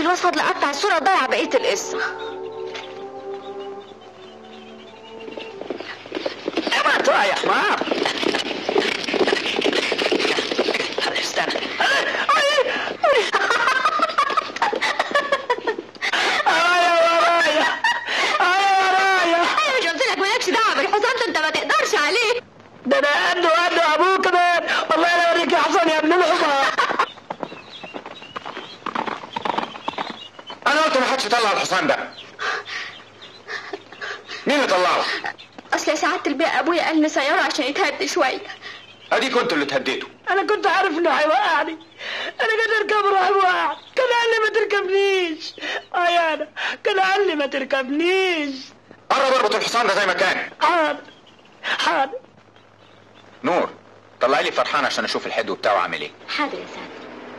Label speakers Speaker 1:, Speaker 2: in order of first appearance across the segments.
Speaker 1: خلاص فاضل اقطع الصوره وضيع بقيه القصه
Speaker 2: ابعت يا حمار استنى ورايا ورايا ورايا
Speaker 1: انا مش قلت لك مالكش دعوه بالحصان ده انت ما تقدرش عليه
Speaker 2: ده انا قده قده ابوه كمان والله انا اوريك يا حصان يا ابن الحمار
Speaker 3: انا قلت ما حدش يطلع الحصان ده مين اللي طلعه
Speaker 1: اصل يا سعاده البيئه ابويا قال نسيره عشان يتهد شويه
Speaker 3: اديك انتوا اللي تهديتوا
Speaker 2: انا كنت عارف انه هيوقعني انا كنت اركب راح وقع كان قال لي ما تركبنيش اه يا انا كان قال لي ما تركبنيش
Speaker 3: قرب اربط الحصان ده زي ما كان
Speaker 2: حاضر حاضر
Speaker 3: نور طلع لي فرحان عشان اشوف الحدو بتاعه عامل ايه
Speaker 1: حاضر يا سعاده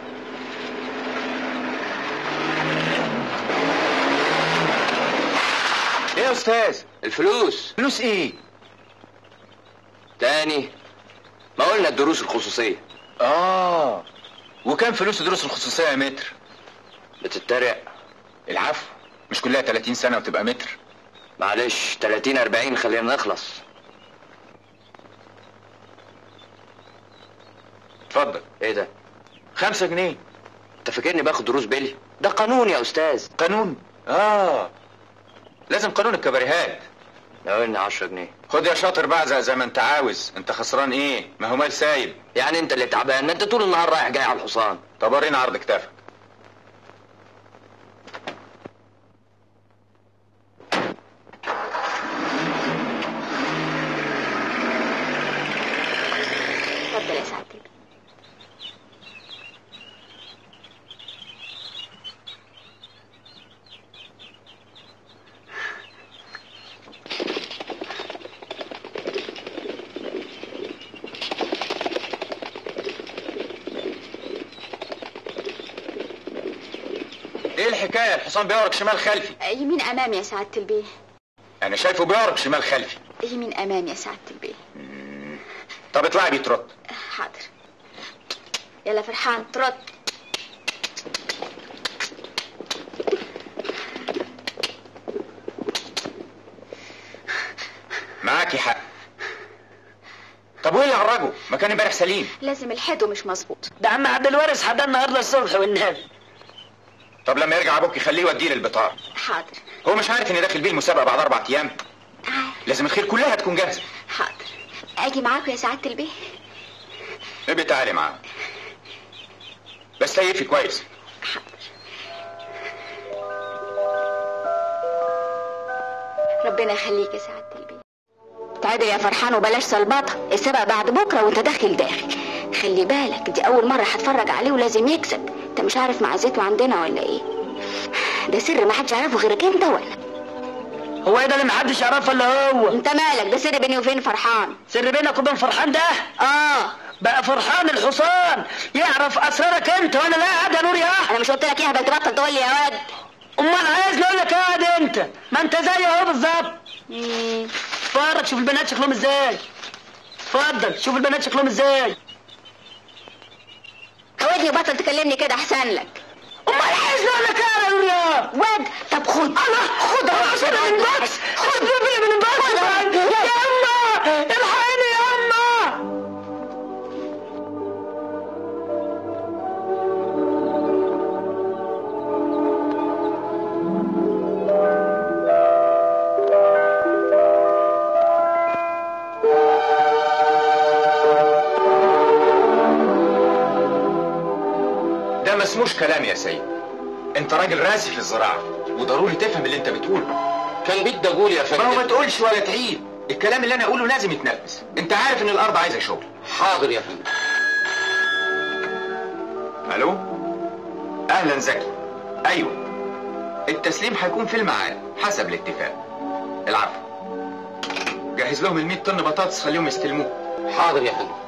Speaker 3: ايه يا استاذ
Speaker 4: الفلوس
Speaker 3: فلوس ايه
Speaker 4: تاني ما قلنا الدروس الخصوصية
Speaker 3: اه وكام فلوس دروس الخصوصيه يا متر
Speaker 4: بتتريق
Speaker 3: العفو مش كلها 30 سنه وتبقى متر
Speaker 4: معلش 30 40 خلينا نخلص
Speaker 3: اتفضل
Speaker 4: ايه ده
Speaker 3: خمسة جنيه
Speaker 4: انت فاكرني باخد دروس بيلي ده قانون يا استاذ
Speaker 3: قانون اه لازم قانون الكباريهات
Speaker 4: لو قلنا 10 جنيه
Speaker 3: خد يا شاطر بقى زي, زي ما انت عاوز انت خسران ايه ما هو مال سايب
Speaker 4: يعني انت اللي تعبان انت طول النهار رايح جاي على الحصان
Speaker 3: طب ورينا عرض كتافك
Speaker 1: اتفضل يا سعاده البيئه
Speaker 3: ايه الحكايه الحصان بيعرج شمال خلفي
Speaker 1: يمين امام يا سعاده البيه
Speaker 3: انا شايفه بيعرج شمال خلفي
Speaker 1: يمين امام يا سعاده البيه
Speaker 3: طب اطلعي بيترد
Speaker 1: حاضر يلا فرحان ترد
Speaker 3: معاكي حق طب وايه اللي عرجه ما كان امبارح سليم
Speaker 1: لازم الحدو مش مظبوط
Speaker 2: ده عم عبد الوارث حدا النهارده الصبح والنبي
Speaker 3: طب لما يرجع ابوك يخليه يوديه للبطار
Speaker 1: حاضر
Speaker 3: هو مش عارف اني داخل بيه المسابقه بعد اربع ايام
Speaker 1: عارف.
Speaker 3: لازم الخير كلها تكون جاهزه
Speaker 1: حاضر اجي معاكم يا سعاده البيه
Speaker 3: ابقي تعالي معاه بس تيفي كويس
Speaker 1: ربنا يخليك يا سعاده البيه تعالى يا فرحان وبلاش صلبطه السبق بعد بكره وانت داخل داخل خلي بالك دي اول مره هتفرج عليه ولازم يكسب انت مش عارف معزته عندنا ولا ايه ده سر ما حدش يعرفه غيرك انت ولا
Speaker 2: هو ايه ده اللي محدش يعرفه الا هو
Speaker 1: انت مالك ده سر بيني وبين فرحان
Speaker 2: سر بينك وبين فرحان ده
Speaker 1: اه
Speaker 2: بقى فرحان الحصان يعرف اسرارك انت وانا لا قاعد يا نور يا
Speaker 1: انا مش قلت لك ايه هبل تبطل تقول لي يا واد
Speaker 2: امال عايز اقول لك قاعد انت ما انت زي اهو بالظبط
Speaker 1: مم.
Speaker 2: اتفرج شوف البنات شكلهم ازاي اتفضل شوف البنات شكلهم ازاي
Speaker 1: عودني وبطل تكلمني كده احسن لك
Speaker 2: امال عايز اقول لك قاعد يا نور يا
Speaker 1: واد طب خد
Speaker 2: الله خد عشان من البكس خد بيبي من البكس يا اما الحقيني يا اما
Speaker 3: ده ما اسموش كلام يا سيد انت راجل راسي في الزراعه وضروري تفهم اللي انت بتقوله
Speaker 4: كان بدي اقول يا
Speaker 3: ما هو ما
Speaker 4: فندم
Speaker 3: تقولش ولا تعيد الكلام اللي انا اقوله لازم يتنفذ انت عارف ان الارض عايزه شغل
Speaker 4: حاضر يا فندم
Speaker 3: الو اهلا زكي ايوه التسليم هيكون في الميعاد حسب الاتفاق العفو جهز لهم ال 100 طن بطاطس خليهم يستلموه
Speaker 4: حاضر يا فندم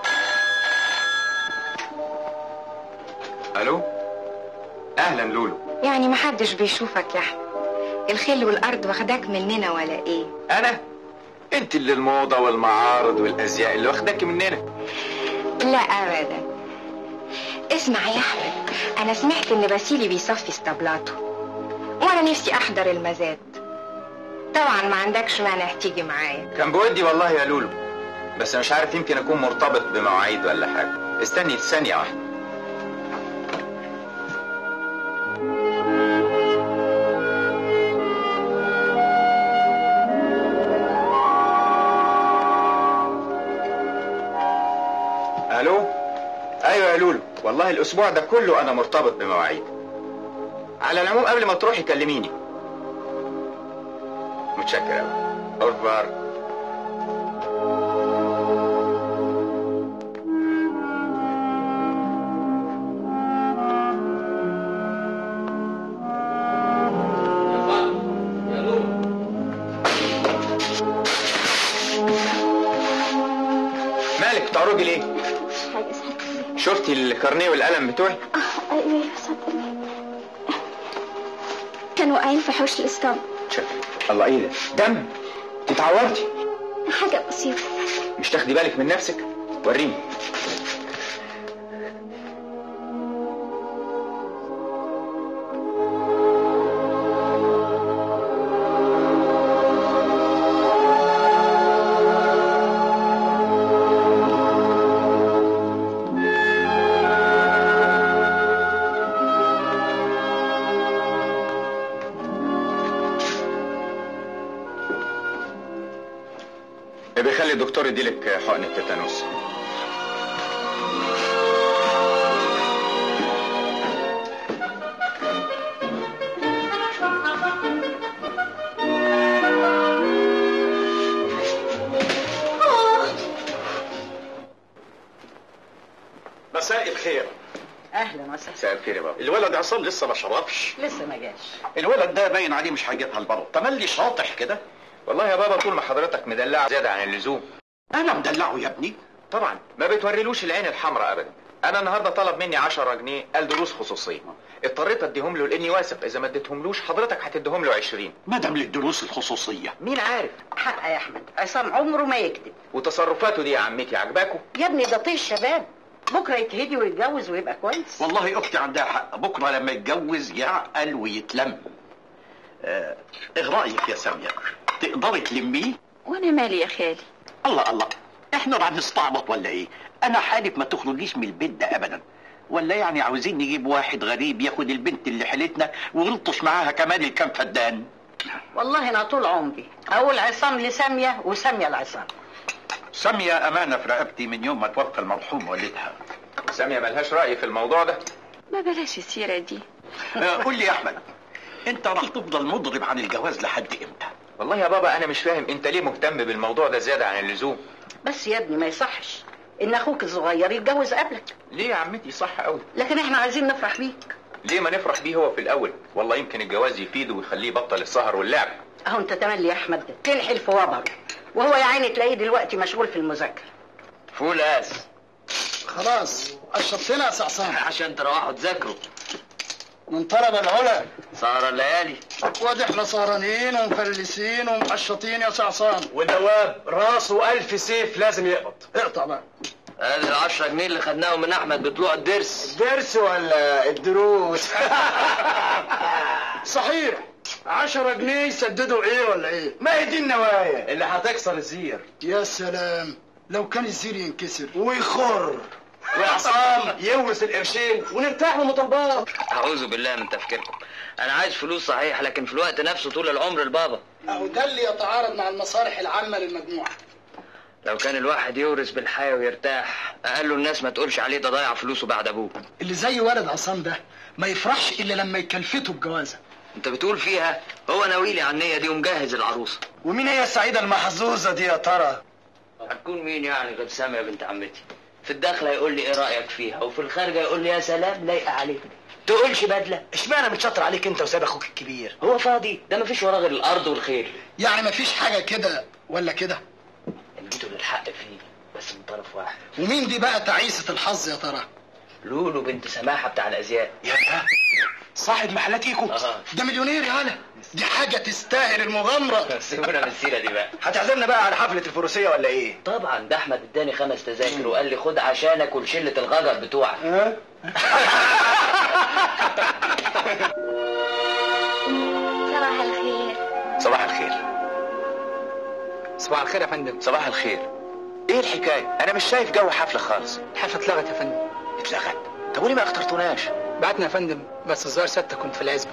Speaker 3: الو اهلا لولو
Speaker 5: يعني محدش بيشوفك يا احمد الخيل والارض واخداك مننا ولا ايه
Speaker 3: انا انت اللي الموضه والمعارض والازياء اللي واخداك مننا
Speaker 5: لا ابدا اسمع يا احمد انا سمعت ان باسيلي بيصفي اسطبلاته وانا نفسي احضر المزاد طبعا ما عندكش مانع تيجي معايا
Speaker 3: كان بودي والله يا لولو بس مش عارف يمكن اكون مرتبط بمواعيد ولا حاجه استني ثانيه واحده الو ايوه يا لولو والله الاسبوع ده كله انا مرتبط بمواعيد على العموم قبل ما تروحي كلميني متشكر قوي اورفار مالك بتعرجي ليه؟
Speaker 1: حاجة ساعتين
Speaker 3: شفتي الكارنيه والقلم بتوعي؟
Speaker 1: اه ايوه صدقني كانوا واقعين في حوش الاسطبل
Speaker 3: شكرا الله ايه ده؟ دم اتعورتي
Speaker 1: حاجة بسيطة
Speaker 3: مش تاخدي بالك من نفسك؟ وريني بيخلي الدكتور يديلك حقن التيتانوس
Speaker 6: مساء الخير
Speaker 7: اهلا وسهلا
Speaker 3: مساء الخير يا بابا
Speaker 6: الولد عصام لسه ما شربش
Speaker 7: لسه ما جاش
Speaker 6: الولد ده باين عليه مش هيجيبها البر تملي شاطح كده
Speaker 3: والله يا بابا طول ما حضرتك مدلع زيادة عن اللزوم
Speaker 6: انا مدلعه يا ابني
Speaker 3: طبعا ما بتوريلوش العين الحمراء ابدا انا النهارده طلب مني 10 جنيه قال دروس خصوصيه اضطريت اديهم له لاني واثق اذا ما اديتهملوش حضرتك هتديهم له 20
Speaker 6: مدام للدروس الخصوصيه
Speaker 3: مين عارف
Speaker 7: حق يا احمد عصام عمره ما يكذب
Speaker 3: وتصرفاته دي يا عمتي عجباكوا
Speaker 7: يا ابني ده طيش شباب بكره يتهدي ويتجوز ويبقى كويس
Speaker 6: والله اختي عندها حق بكره لما يتجوز يعقل ويتلم آه، ايه رايك يا ساميه تقدري تلميه
Speaker 8: وانا مالي يا خالي
Speaker 6: الله الله احنا راح نستعبط ولا ايه انا حالف ما تخرجيش من البيت ده ابدا ولا يعني عاوزين نجيب واحد غريب ياخد البنت اللي حيلتنا ونلطش معاها كمان الكام فدان
Speaker 7: والله انا طول عمري اقول عصام لساميه وساميه لعصام
Speaker 6: سامية أمانة في رقبتي من يوم ما توفى المرحوم والدها
Speaker 3: سامية ملهاش رأي في الموضوع ده
Speaker 8: ما بلاش السيرة دي
Speaker 6: آه، قول لي يا أحمد أنت راح تفضل مضرب عن الجواز لحد إمتى؟
Speaker 3: والله يا بابا انا مش فاهم انت ليه مهتم بالموضوع ده زيادة عن اللزوم
Speaker 7: بس يا ابني ما يصحش ان اخوك الصغير يتجوز قبلك
Speaker 3: ليه يا عمتي صح قوي
Speaker 7: لكن احنا عايزين نفرح بيك
Speaker 3: ليه ما نفرح بيه هو في الاول والله يمكن الجواز يفيده ويخليه يبطل السهر واللعب
Speaker 7: اهو انت تملي يا احمد تنحل في وبره وهو يا عيني تلاقيه دلوقتي مشغول في المذاكره
Speaker 4: فول اس
Speaker 9: خلاص اشربتنا يا صعصان
Speaker 4: عشان تروحوا تذاكروا
Speaker 9: من طلب العلا
Speaker 4: سهر الليالي
Speaker 9: وادي احنا سهرانين ومفلسين ومقشطين يا صعصان
Speaker 2: والنواب راسه ألف سيف لازم يقبض
Speaker 9: اقطع بقى
Speaker 4: ادي ال 10 جنيه اللي خدناهم من احمد بطلوع الدرس
Speaker 2: درس ولا الدروس
Speaker 9: صحيح عشرة جنيه يسددوا ايه ولا ايه
Speaker 2: ما هي دي النوايا اللي هتكسر الزير
Speaker 9: يا سلام لو كان الزير ينكسر
Speaker 2: ويخر وعصام يورث القرشين ونرتاح من المطالبات
Speaker 4: اعوذ بالله من تفكيركم انا عايز فلوس صحيح لكن في الوقت نفسه طول العمر لبابا
Speaker 9: اهو ده اللي يتعارض مع المصالح العامة للمجموعة
Speaker 4: لو كان الواحد يورث بالحياة ويرتاح اقل الناس ما تقولش عليه ده ضيع فلوسه بعد ابوه
Speaker 9: اللي زي ولد عصام ده ما يفرحش الا لما يكلفته بجوازه
Speaker 4: انت بتقول فيها هو ناويلي على النية دي ومجهز العروسة
Speaker 2: ومين هي السعيدة المحظوظة دي يا ترى
Speaker 4: هتكون مين يعني غير سامية بنت عمتي في الداخلة يقول لي ايه رأيك فيها وفي الخارجة يقول لي يا سلام لايقة عليك تقولش بدلة
Speaker 2: اشمعنى متشطر عليك انت وساب اخوك الكبير
Speaker 4: هو فاضي ده مفيش وراه غير الارض والخير
Speaker 9: يعني ما فيش حاجة كده ولا كده
Speaker 4: ان جيتوا للحق فيه بس من طرف واحد
Speaker 9: ومين دي بقى تعيسة الحظ يا ترى
Speaker 4: لولو بنت سماحه بتاع الازياء
Speaker 9: يا صاحب محلات ايكو
Speaker 4: آه.
Speaker 9: ده مليونير يا هلا دي حاجة تستاهل المغامرة
Speaker 4: سيبونا من السيره دي بقى
Speaker 6: هتعزمنا بقى على حفلة الفروسية ولا ايه؟
Speaker 4: طبعا ده احمد اداني خمس تذاكر وقال لي خد عشانك ولشله الغجر بتوعك
Speaker 1: صباح الخير
Speaker 3: صباح الخير
Speaker 9: صباح الخير يا فندم
Speaker 3: صباح الخير ايه الحكايه انا مش شايف جو حفله خالص
Speaker 9: الحفلة اتلغت يا فندم
Speaker 3: اتلغت طب وليه ما اخترتوناش
Speaker 9: بعتنا يا فندم بس الظاهر ستة كنت في العزبة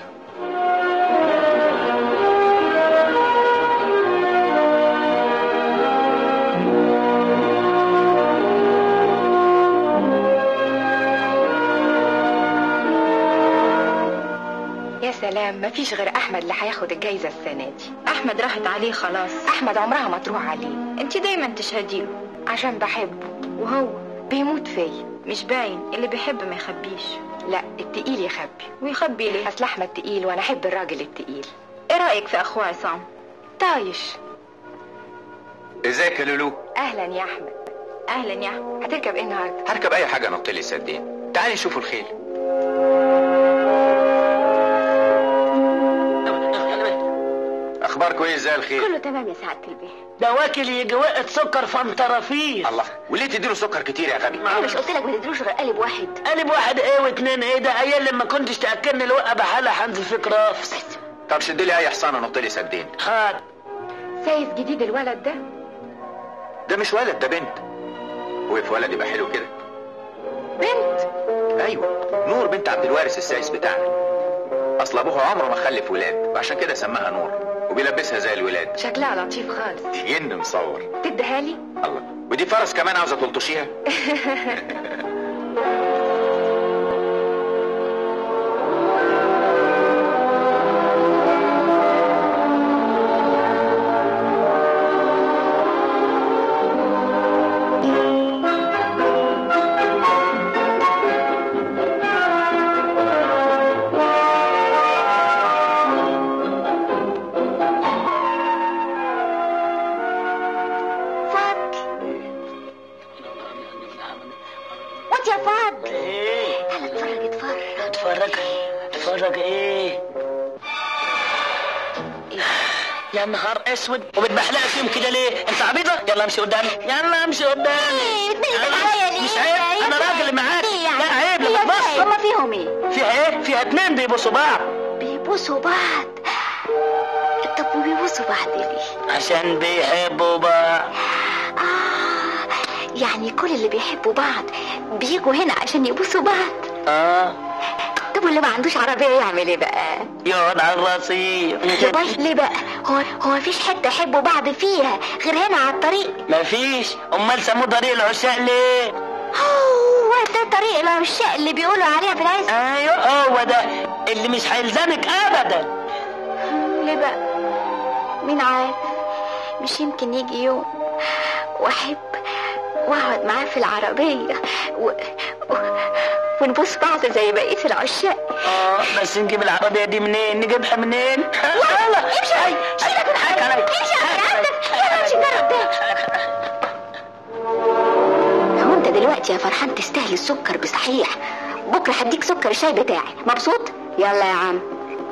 Speaker 5: يا سلام مفيش غير احمد اللي هياخد الجايزه السنه دي
Speaker 8: احمد راحت عليه خلاص
Speaker 5: احمد عمرها ما تروح عليه
Speaker 8: انت دايما تشهدي له
Speaker 5: عشان بحبه
Speaker 8: وهو
Speaker 5: بيموت فيا
Speaker 8: مش باين اللي بيحب ما يخبيش
Speaker 5: لا التقيل يخبي
Speaker 8: ويخبي ليه
Speaker 5: اصل احمد تقيل وانا احب الراجل التقيل
Speaker 8: ايه رايك في اخوه عصام
Speaker 5: طايش
Speaker 3: ازيك يا لولو
Speaker 5: اهلا يا احمد
Speaker 8: اهلا يا أحمد.
Speaker 5: هتركب ايه النهارده
Speaker 3: هركب اي حاجه نط لي سدين تعالي نشوفوا الخيل اخباركم ايه زي الخيل
Speaker 1: كله تمام يا سعاده البيه
Speaker 2: ده واكل يجي وقت سكر فانطرافيل
Speaker 3: الله وليه تديله سكر كتير يا غبي
Speaker 1: انا مش قلت لك ما تدروش غير قالب واحد
Speaker 2: قلب واحد ايه واتنين ايه ده ايام لما كنتش تاكلني الوقه بحالها هنزل فيك رافس
Speaker 3: طب شد لي اي حصانه نط لي سدين
Speaker 2: خد
Speaker 5: سايس جديد الولد ده
Speaker 3: ده مش ولد ده بنت وقف ولد يبقى حلو كده
Speaker 5: بنت
Speaker 3: ايوه نور بنت عبد الوارث السايس بتاعنا اصل ابوها عمره ما خلف ولاد وعشان كده سماها نور وبيلبسها زي الولاد
Speaker 5: شكلها لطيف خالص
Speaker 3: جن مصور
Speaker 5: تديها لي
Speaker 3: الله ودي فرس كمان عاوزه تلطشيها
Speaker 1: فضل وانت يا فضل
Speaker 2: ايه
Speaker 1: هلا اتفرج اتفرج
Speaker 2: اتفرج اتفرج ايه يا نهار اسود وبتبحلق فيهم كده ليه؟ انت عبيطه؟ يلا امشي قدامي يلا امشي قدامي
Speaker 1: ايه بتنزل
Speaker 2: يلا.
Speaker 1: عليا ليه؟
Speaker 2: مش عيب
Speaker 1: يا
Speaker 2: انا
Speaker 1: سعد.
Speaker 2: راجل معاك
Speaker 1: ليه يعني؟
Speaker 2: لا عيب
Speaker 1: ليه
Speaker 2: لما
Speaker 1: يا
Speaker 2: تبص
Speaker 1: سعد؟ هما فيهم ايه
Speaker 2: فيها ايه؟ فيها اتنين بيبصوا بعض
Speaker 1: بيبوسوا بعض طب وبيبوسوا بعض ليه
Speaker 2: عشان بيحبوا بعض
Speaker 1: آه يعني كل اللي بيحبوا بعض بيجوا هنا عشان يبوسوا بعض
Speaker 2: اه
Speaker 1: طب واللي ما عندوش عربية يعمل ايه بقى؟
Speaker 2: يقعد على الرصيف
Speaker 1: يا باي ليه بقى؟ هو هو مفيش حتة يحبوا بعض فيها غير هنا على الطريق
Speaker 2: مفيش امال سموه طريق العشاق ليه؟
Speaker 1: هو ده طريق العشاق اللي بيقولوا عليها في العز
Speaker 2: ايوه هو ده اللي مش هيلزمك ابدا
Speaker 1: ليه بقى؟ مين عارف؟ مش يمكن يجي يوم واحب واقعد معاه في العربية و... و... ونبوس بعض زي بقية العشاق
Speaker 2: اه بس نجيب العربية دي منين؟ نجيبها منين؟ يلا
Speaker 1: امشي
Speaker 2: هاي
Speaker 1: شيلك من
Speaker 2: حقك علي
Speaker 1: امشي يا عندك يلا امشي جرب ده هو انت دلوقتي يا فرحان تستاهل السكر بصحيح بكره هديك سكر الشاي بتاعي مبسوط يلا يا عم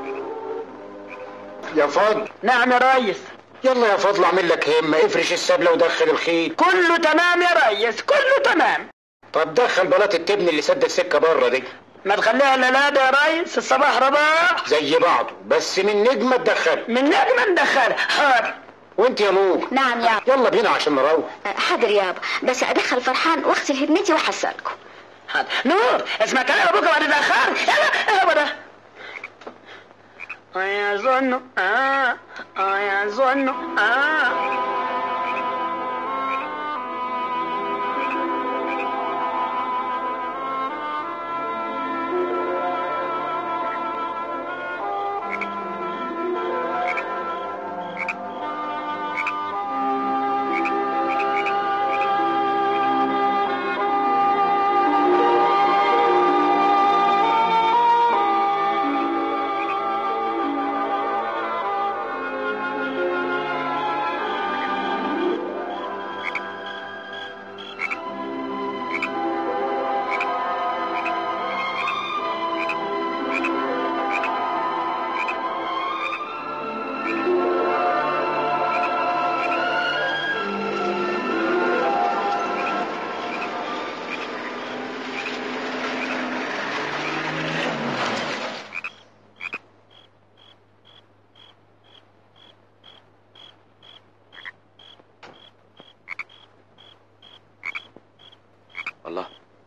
Speaker 6: يا فضل
Speaker 2: نعم يا ريس
Speaker 6: يلا يا فضل اعمل لك همة افرش السبلة ودخل الخيل
Speaker 2: كله تمام يا ريس كله تمام
Speaker 6: طب دخل بلاط التبن اللي سد السكة بره دي
Speaker 2: ما تخليها لا ده يا ريس الصباح رباح
Speaker 6: زي بعضه بس من نجمة تدخل
Speaker 2: من نجمة ندخلها حاضر
Speaker 6: وانت يا نور
Speaker 1: نعم يا
Speaker 6: يلا بينا عشان نروح
Speaker 1: حاضر يابا بس ادخل فرحان واغسل هدنتي واحصلكم
Speaker 2: حاضر نور اسمع كلام ابوك بعد الاخر يلا هو ده اه يا زنو اه اه يا زنو اه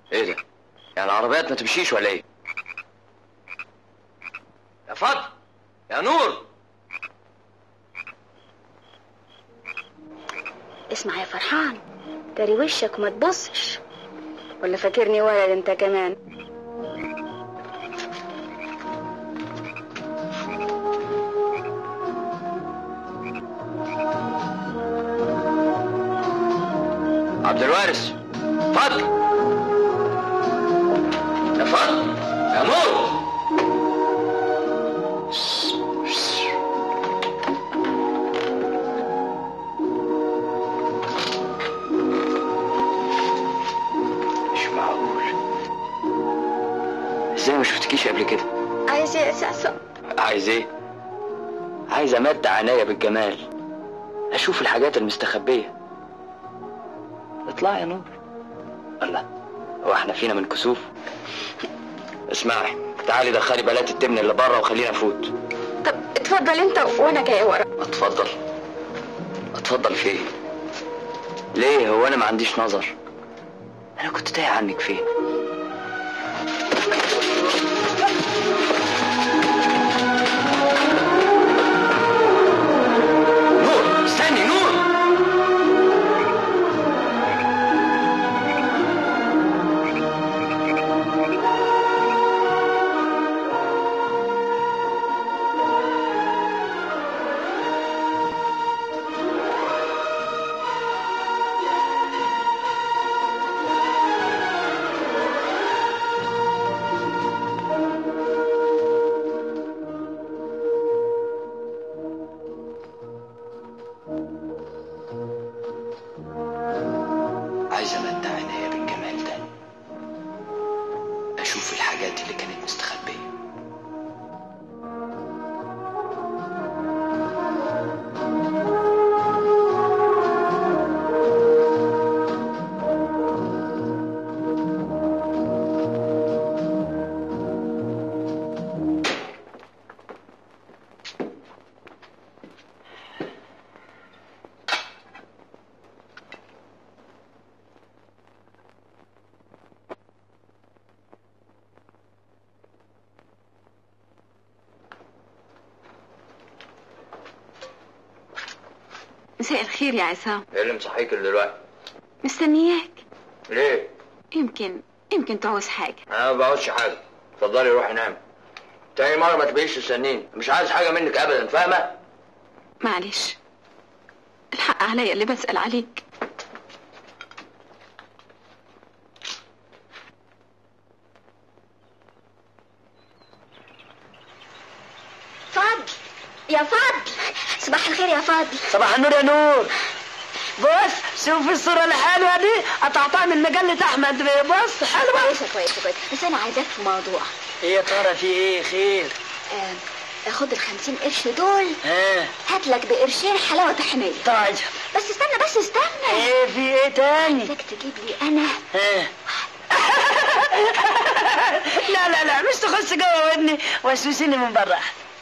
Speaker 4: ايه ده يعني العربيات ما تمشيش ولا ايه يا فضل يا نور
Speaker 1: اسمع يا فرحان داري وشك وما تبصش ولا فاكرني ولد انت كمان
Speaker 4: عبد الوارث فضل يا فضل يا نور مش معقول ازاي ما شفتكيش قبل كده
Speaker 1: عايز ايه يا ساسو
Speaker 4: عايز ايه عايز امد عناية بالجمال اشوف الحاجات المستخبية اطلع يا نور الله هو احنا فينا من كسوف اسمعي تعالي دخلي بنات التبن اللي بره وخلينا نفوت
Speaker 1: طب اتفضل انت وانا جاي ورا
Speaker 4: اتفضل اتفضل في ايه ليه هو انا ما عنديش نظر انا كنت تايه عنك فين نور استني نور عايز امد عينيا بالجمال ده اشوف الحاجات اللي كانت مستخبيه
Speaker 1: مساء الخير يا عصام
Speaker 4: ايه اللي مصحيك دلوقتي
Speaker 1: مستنياك
Speaker 4: ليه
Speaker 1: يمكن يمكن تعوز حاجة
Speaker 4: انا ما بعوزش حاجه اتفضلي روحي نامي تاني مره ما تبقيش تستنيني مش عايز حاجه منك ابدا فاهمه
Speaker 1: معلش الحق عليا اللي بسأل عليك فضل يا فضل صباح الخير يا فضل
Speaker 2: صباح النور يا نور بص شوف الصورة الحلوة دي قطعتها من مجلة أحمد بيه بص حلوة
Speaker 1: كويسة كويسة كويسة بس أنا عايزاك في موضوع
Speaker 2: إيه يا ترى في إيه خير؟
Speaker 1: آه، خد الخمسين قرش دول
Speaker 2: ها
Speaker 1: هات لك بقرشين حلاوة طحينية
Speaker 2: طيب
Speaker 1: بس استنى بس استنى
Speaker 2: إيه في إيه تاني؟
Speaker 1: عايزاك تجيب لي أنا
Speaker 2: ها لا لا لا مش تخش جوه ودني وشوشيني من برا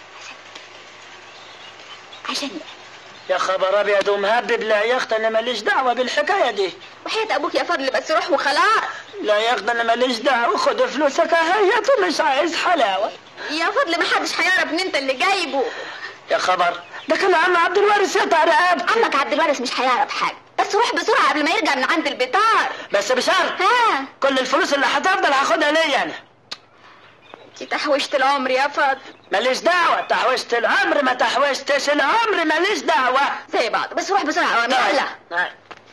Speaker 1: عشان
Speaker 2: يا خبر ابيض ومهبب لا يا اخت انا ماليش دعوه بالحكايه دي
Speaker 1: وحياة أبوك يا فضل بس روح وخلاص
Speaker 2: لا يا اخت انا ماليش دعوه خد فلوسك اهيت ومش عايز حلاوه
Speaker 1: يا فضل ما حدش هيعرف ان انت اللي جايبه
Speaker 2: يا خبر ده كان عم عبد الوارث يقطع رقبتي
Speaker 1: عمك عبد الوارث مش هيعرف حاجة بس روح بسرعة قبل ما يرجع من عند البطار
Speaker 2: بس بشرط
Speaker 1: ها
Speaker 2: كل الفلوس اللي هتفضل هاخدها ليا انا
Speaker 1: دي تحويشة العمر يا فضل
Speaker 2: ماليش دعوه تحوشت العمر ما تحوشتش العمر ماليش دعوه
Speaker 1: زي بعض بس روح بسرعة أوامر يلا
Speaker 2: طيب.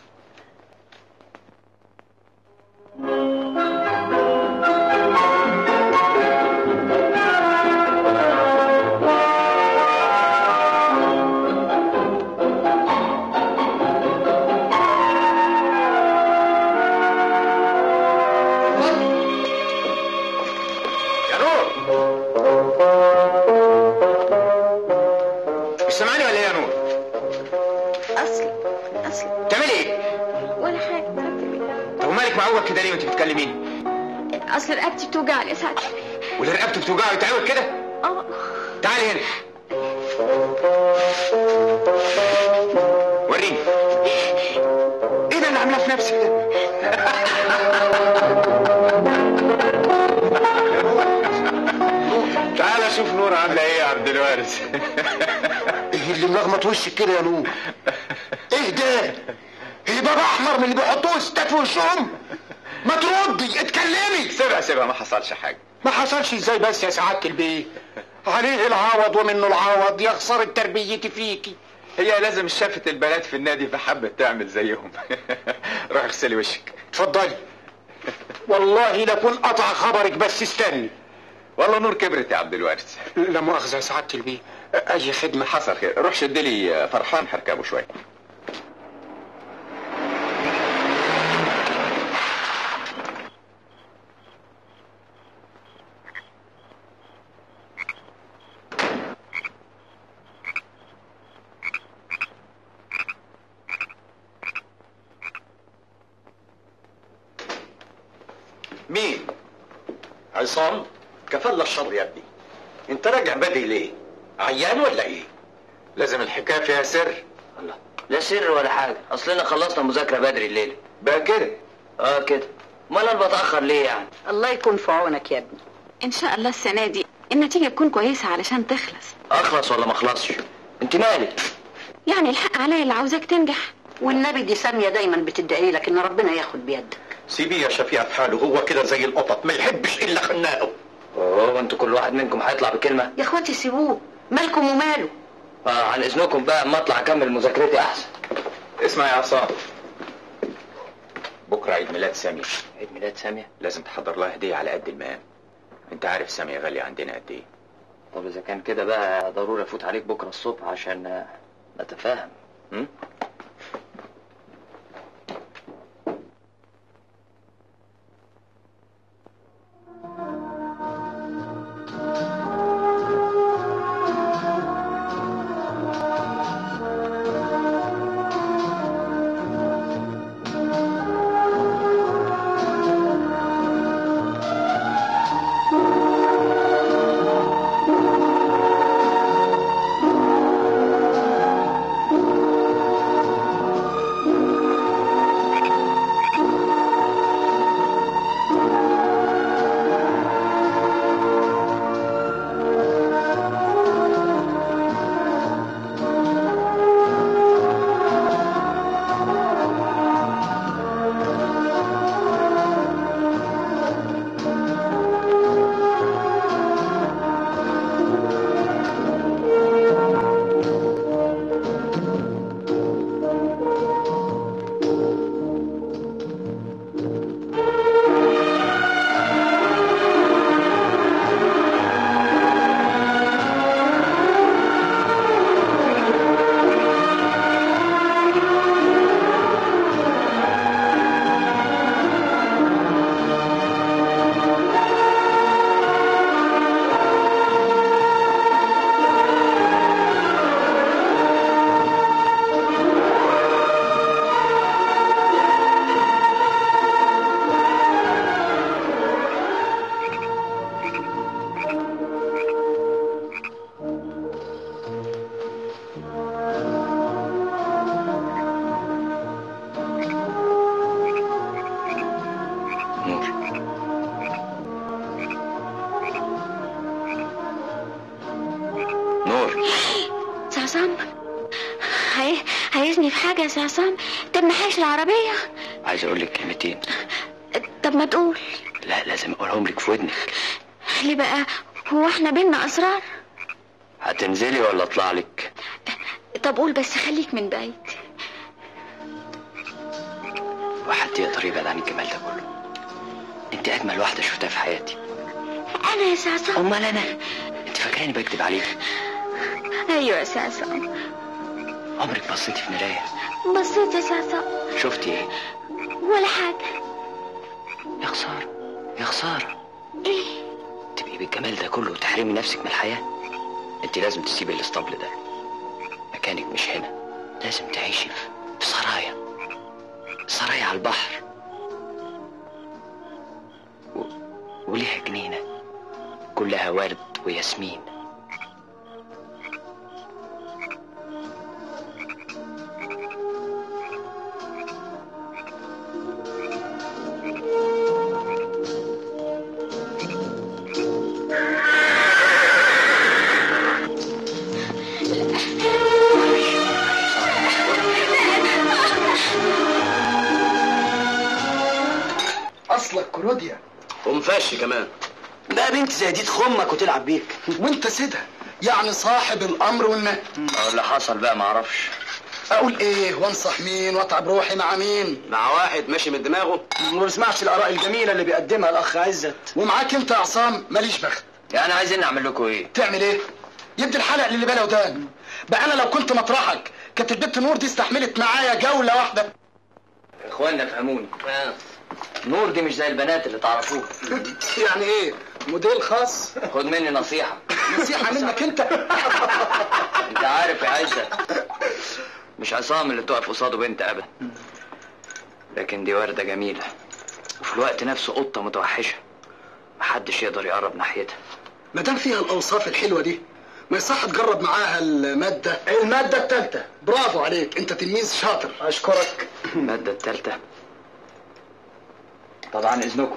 Speaker 3: يا نور مش سامعني ولا ايه يا نور؟
Speaker 1: أصل أصل
Speaker 3: بتعملي ايه؟
Speaker 1: ولا حاجة برتب
Speaker 3: طب ومالك معوج كده ليه وانت بتكلميني؟
Speaker 1: أصل رقبتي بتوجعني ساعات
Speaker 3: واللي رقبته بتوجعه يتعوج كده؟
Speaker 1: اه
Speaker 3: تعالي هنا وريني ايه ده اللي عاملاه في نفسك ده؟ نور عامله ايه يا عبد الوارث
Speaker 10: ايه اللي ملخبط وشك كده يا نور ايه ده ايه بابا احمر من اللي بيحطوه ستات في وشهم ما تردي اتكلمي
Speaker 3: سيبها سيبها ما حصلش حاجه
Speaker 10: ما حصلش ازاي بس يا سعاده البيه عليه العوض ومنه العوض يا خساره تربيتي فيكي
Speaker 3: هي لازم شافت البنات في النادي فحبت تعمل زيهم روح اغسلي وشك
Speaker 10: اتفضلي والله لكون قطع خبرك بس استني
Speaker 3: والله نور كبرت يا عبد الوارث
Speaker 10: لا مؤاخذه يا سعاده البيه اي خدمه
Speaker 3: حصل خير روح شد لي فرحان هركبه شويه
Speaker 6: مين عصام كفل الشر يا ابني انت راجع بدري ليه عيان ولا ايه
Speaker 3: لازم الحكايه فيها سر
Speaker 4: الله لا سر ولا حاجه اصلنا خلصنا مذاكره بدري الليله
Speaker 3: بقى كده
Speaker 4: اه كده امال انا بتاخر ليه يعني
Speaker 7: الله يكون في عونك يا ابني
Speaker 1: ان شاء الله السنه دي النتيجه تكون كويسه علشان تخلص
Speaker 4: اخلص ولا ما اخلصش انت مالك
Speaker 1: يعني الحق عليا اللي عاوزاك تنجح
Speaker 7: والنبي دي ساميه دايما بتدعي لك ان ربنا ياخد بيدك
Speaker 6: سيبيه يا شفيع في حاله هو كده زي القطط ما يحبش الا خناقه
Speaker 4: اوه انتوا كل واحد منكم هيطلع بكلمه
Speaker 7: يا اخواتي سيبوه مالكم وماله
Speaker 4: آه عن اذنكم بقى اما اطلع اكمل مذاكرتي احسن
Speaker 3: اسمع يا عصام بكره عيد ميلاد سامية
Speaker 4: عيد ميلاد سامية
Speaker 3: لازم تحضر لها هديه على قد المقام انت عارف سامية غالية عندنا قد ايه
Speaker 4: طب اذا كان كده بقى ضروري افوت عليك بكره الصبح عشان آه، نتفاهم م? نور نور
Speaker 1: سي عصام هي... عايزني في حاجه يا سي عصام طب محاش العربيه
Speaker 4: عايز اقول لك كلمتين
Speaker 1: طب ما تقول
Speaker 4: لا لازم اقولهم لك في ودنك
Speaker 1: ليه بقى هو احنا بينا اسرار
Speaker 4: هتنزلي ولا اطلع لك
Speaker 1: طب قول بس خليك من بعيد
Speaker 4: وحد يقدر يبعد عن الجمال ده كله انت اجمل واحده شفتها في حياتي
Speaker 1: انا يا سي عصام
Speaker 4: امال انا انت فاكراني بكذب عليك
Speaker 1: ايوه يا سي عصام
Speaker 4: عمرك بصيتي في مرايه
Speaker 1: بصيت يا سي عصام
Speaker 4: شفتي ايه
Speaker 1: ولا حاجه
Speaker 4: يا خساره يا خساره
Speaker 1: ايه
Speaker 4: تبقي بالجمال ده كله وتحرمي نفسك من الحياه انت لازم تسيبي الاسطبل ده مكانك مش هنا لازم تعيشي في في سرايا سرايا على البحر و... وليها جنينه كلها ورد وياسمين
Speaker 9: كلوديا
Speaker 11: ومفش كمان بقى بنت زي دي تخمك وتلعب بيك
Speaker 9: وانت سيدها يعني صاحب الامر والنهي
Speaker 4: اللي حصل بقى معرفش
Speaker 9: اقول ايه وانصح مين واتعب روحي مع مين
Speaker 11: مع واحد ماشي من دماغه
Speaker 2: وما بسمعش الاراء الجميله اللي بيقدمها الاخ عزت
Speaker 9: ومعاك انت يا عصام ماليش بخت
Speaker 4: يعني عايزين نعمل لكم ايه
Speaker 9: تعمل ايه يدي الحلق للي بلا ودان بقى انا لو كنت مطرحك كانت البت نور دي استحملت معايا جوله واحده
Speaker 4: اخوانا فهموني نور دي مش زي البنات اللي تعرفوها
Speaker 9: يعني ايه موديل خاص
Speaker 4: خد مني نصيحة
Speaker 9: نصيحه منك انت
Speaker 4: انت عارف يا عزة مش عصام اللي تقف قصاده بنت ابدا لكن دي وردة جميلة وفي الوقت نفسه قطة متوحشة محدش يقدر يقرب ناحيتها
Speaker 9: ما دام فيها الاوصاف الحلوه دي ما يصح تجرب معاها الماده الماده الثالثه برافو عليك انت تلميذ شاطر
Speaker 2: اشكرك
Speaker 4: المادة التالتة طبعا اذنكم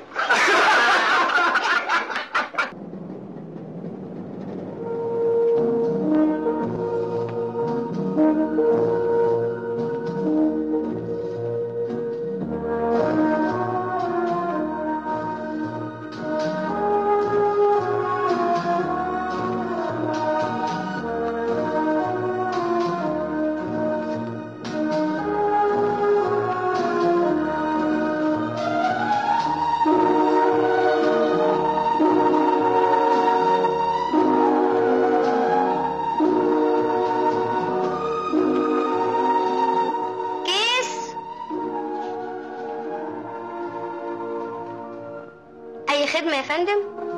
Speaker 1: كيس اي خدمه يا فندم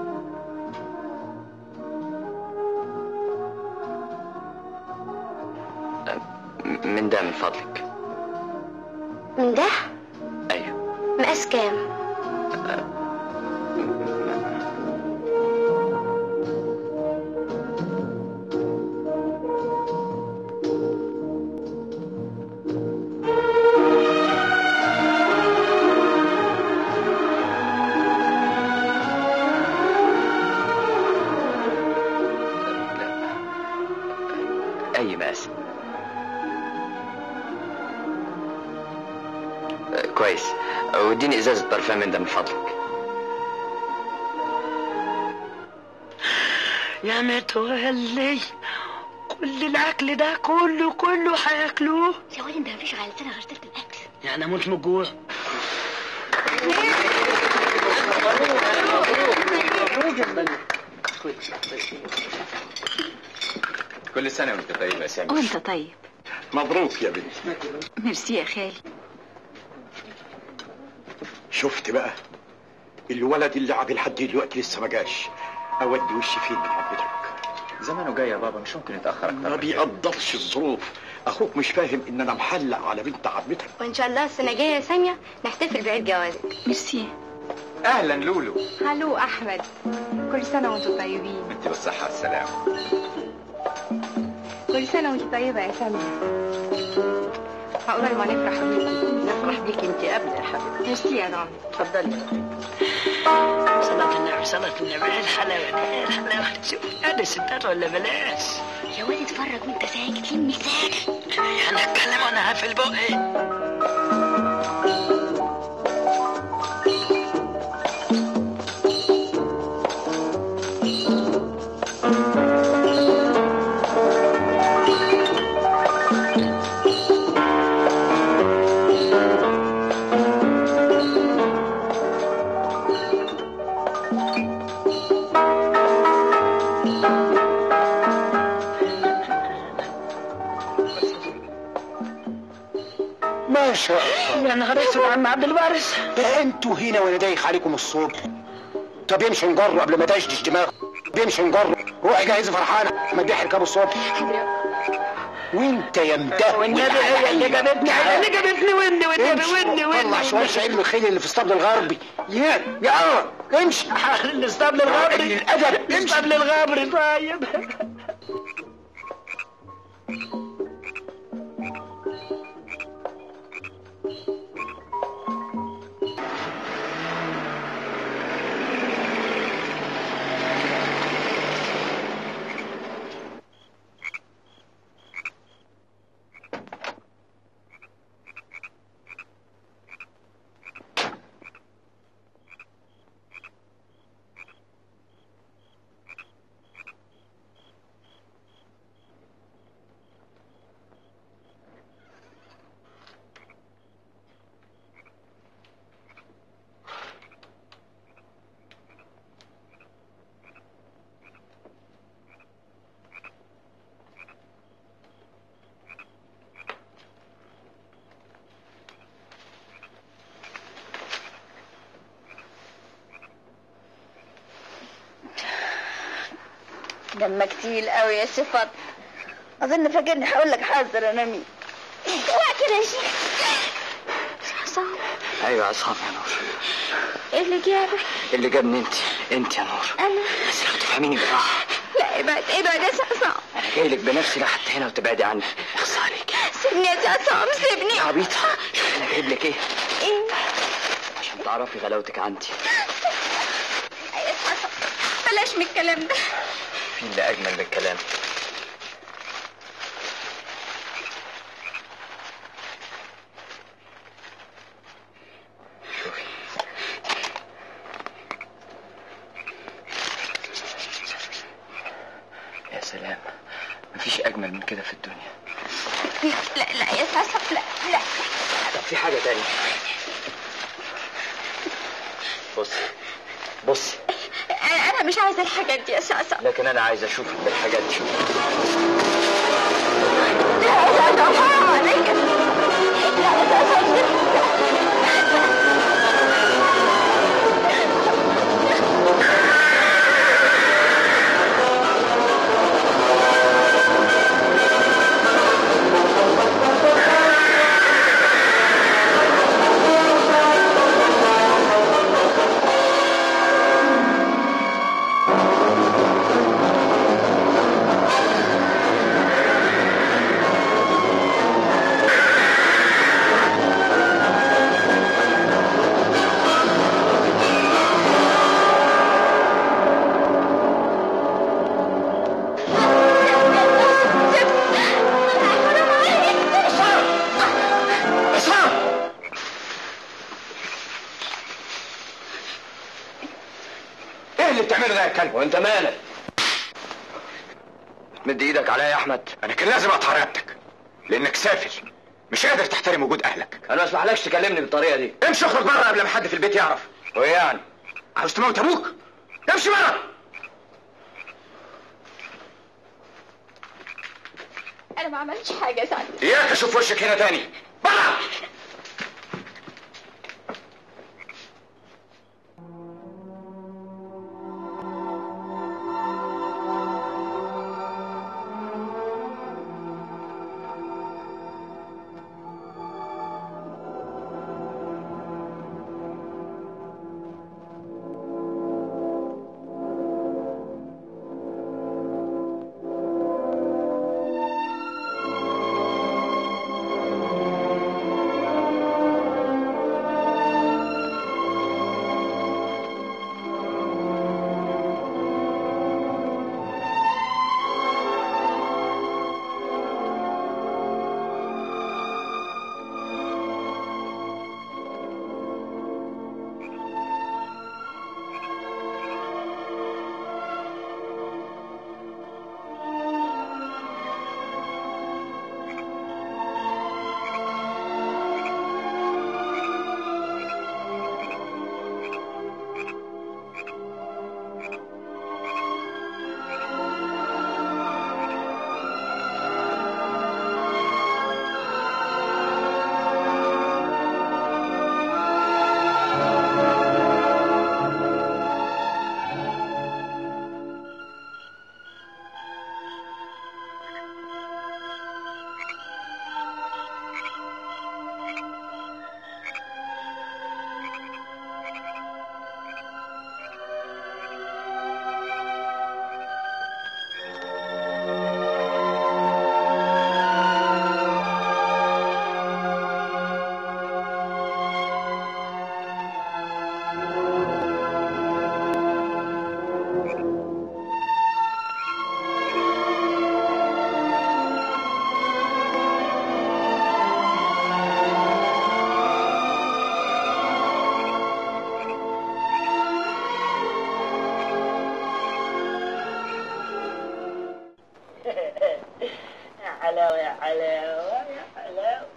Speaker 4: من ده من فضلك
Speaker 1: من ده
Speaker 4: ايوه
Speaker 1: مقاس كام
Speaker 4: اي مقاس آه، كويس واديني ازازة برفان من ده من فضلك
Speaker 2: يا متولي كل الاكل ده كله كله هياكلوه
Speaker 1: يا ولد انت مفيش على لسانك غير تلت الاكل
Speaker 2: يعني اموت من الجوع
Speaker 3: كل سنة وانت طيب يا سامي
Speaker 8: وانت طيب
Speaker 6: مبروك يا بنتي
Speaker 8: ميرسي يا خالي
Speaker 6: شفت بقى الولد اللي لعب لحد دلوقتي لسه ما جاش اودي وشي فين من حضرتك
Speaker 3: زمانه جاي يا بابا مش ممكن يتأخر أكتر
Speaker 6: ما
Speaker 3: من كده.
Speaker 6: بيقدرش الظروف اخوك مش فاهم ان انا محلق على بنت عمتك
Speaker 1: وان شاء الله السنه الجايه يا ساميه نحتفل بعيد جوازك
Speaker 8: ميرسي
Speaker 3: أهلا لولو
Speaker 5: الو احمد كل سنه وانتم طيبين
Speaker 3: انت بالصحة والسلامة
Speaker 5: كل سنه وانت طيبه يا ساميه عقبال ما نفرح بيكي
Speaker 7: نفرح بيك انت قبل يا حبيبتي
Speaker 5: ميرسي يا رامي
Speaker 7: اتفضلي
Speaker 2: صلاة النبي صلاة النبي ايه الحلاوة دي ايه الحلاوة دي شوف انا ستات ولا بلاش
Speaker 1: يا ولد اتفرج وانت ساكت لم لسانك
Speaker 2: يعني اتكلم وانا هقفل بقي
Speaker 10: ما شاء الله
Speaker 2: يا نهار اسود يا عم عبد الوارث
Speaker 10: ده انتوا هنا وانا دايخ عليكم الصبح طب يمشي نجره قبل ما تشدش دماغه بيمشي نجره روحي جهزي فرحانه ما تدي حركاب الصبح وانت يا مده
Speaker 2: والنبي هي اللي جابتني هي اللي جابتني وني والنبي وني وني
Speaker 10: طلع شويه شعير من الخيل اللي في الاسطبل الغربي يا يا امشي
Speaker 2: الاسطبل الغبري
Speaker 10: الادب امشي
Speaker 2: الاسطبل الغبري طيب
Speaker 1: دمك تقيل قوي يا صفات اظن فاكرني هقول لك حاضر انا مين اوعى كده يا شيخ عصام
Speaker 4: ايوه عصام يا نور
Speaker 1: ايه اللي جابك
Speaker 4: اللي جابني انت انت يا نور
Speaker 1: انا
Speaker 4: بس لو تفهميني بالراحه
Speaker 1: لا ابعد ابعد يا عصام
Speaker 4: انا جاي لك بنفسي لحد هنا وتبعدي عني اخص عليك
Speaker 1: سيبني يا عصام سيبني
Speaker 4: يا عبيطه شوف انا جايب لك ايه
Speaker 1: ايه
Speaker 4: عشان تعرفي غلاوتك عندي
Speaker 1: يا عصام بلاش من الكلام ده
Speaker 4: في اللي اجمل من الكلام شوفي يا سلام مفيش اجمل من كده في الدنيا
Speaker 1: لا لا يا عصام لا لا
Speaker 4: طب في حاجه تانية بصي بصي
Speaker 1: انا انا مش عايزه الحاجات دي يا عصام
Speaker 4: لكن انا عايز اشوفك بالحاجات دي
Speaker 1: لا يا عصام حرام عليك لا يا عصام
Speaker 3: ايه اللي بتعمله ده يا كلب
Speaker 4: وانت مالك مد ايدك عليا يا احمد
Speaker 3: انا كان لازم اقطع رقبتك لانك سافر مش قادر تحترم وجود اهلك
Speaker 4: انا ما اسمحلكش تكلمني بالطريقه دي
Speaker 3: امشي اخرج بره قبل ما حد في البيت يعرف
Speaker 4: وايه يعني
Speaker 3: عاوز تموت ابوك امشي بره
Speaker 1: انا ما عملتش حاجه يا سعد
Speaker 3: اياك اشوف وشك هنا تاني بره
Speaker 2: حلاوة يا حلاوة يا حلاوة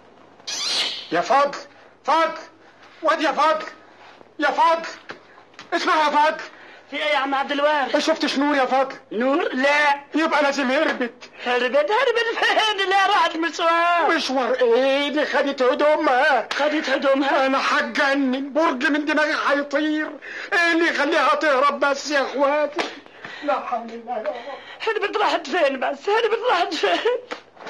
Speaker 10: يا فضل فضل واد يا فضل يا فضل اسمع يا فضل
Speaker 2: في ايه يا عم عبد الوهاب؟
Speaker 10: ما شفتش نور يا فضل
Speaker 2: نور لا
Speaker 10: يبقى لازم هربت
Speaker 2: هربت هربت فين لا راحت مشوار
Speaker 10: مشوار ايه دي خدت هدومها
Speaker 2: خدت هدومها
Speaker 10: انا هتجنن برج من دماغي هيطير ايه اللي يخليها تهرب بس يا اخواتي
Speaker 2: لا حول الله يا رب هربت راحت فين بس هربت راحت فين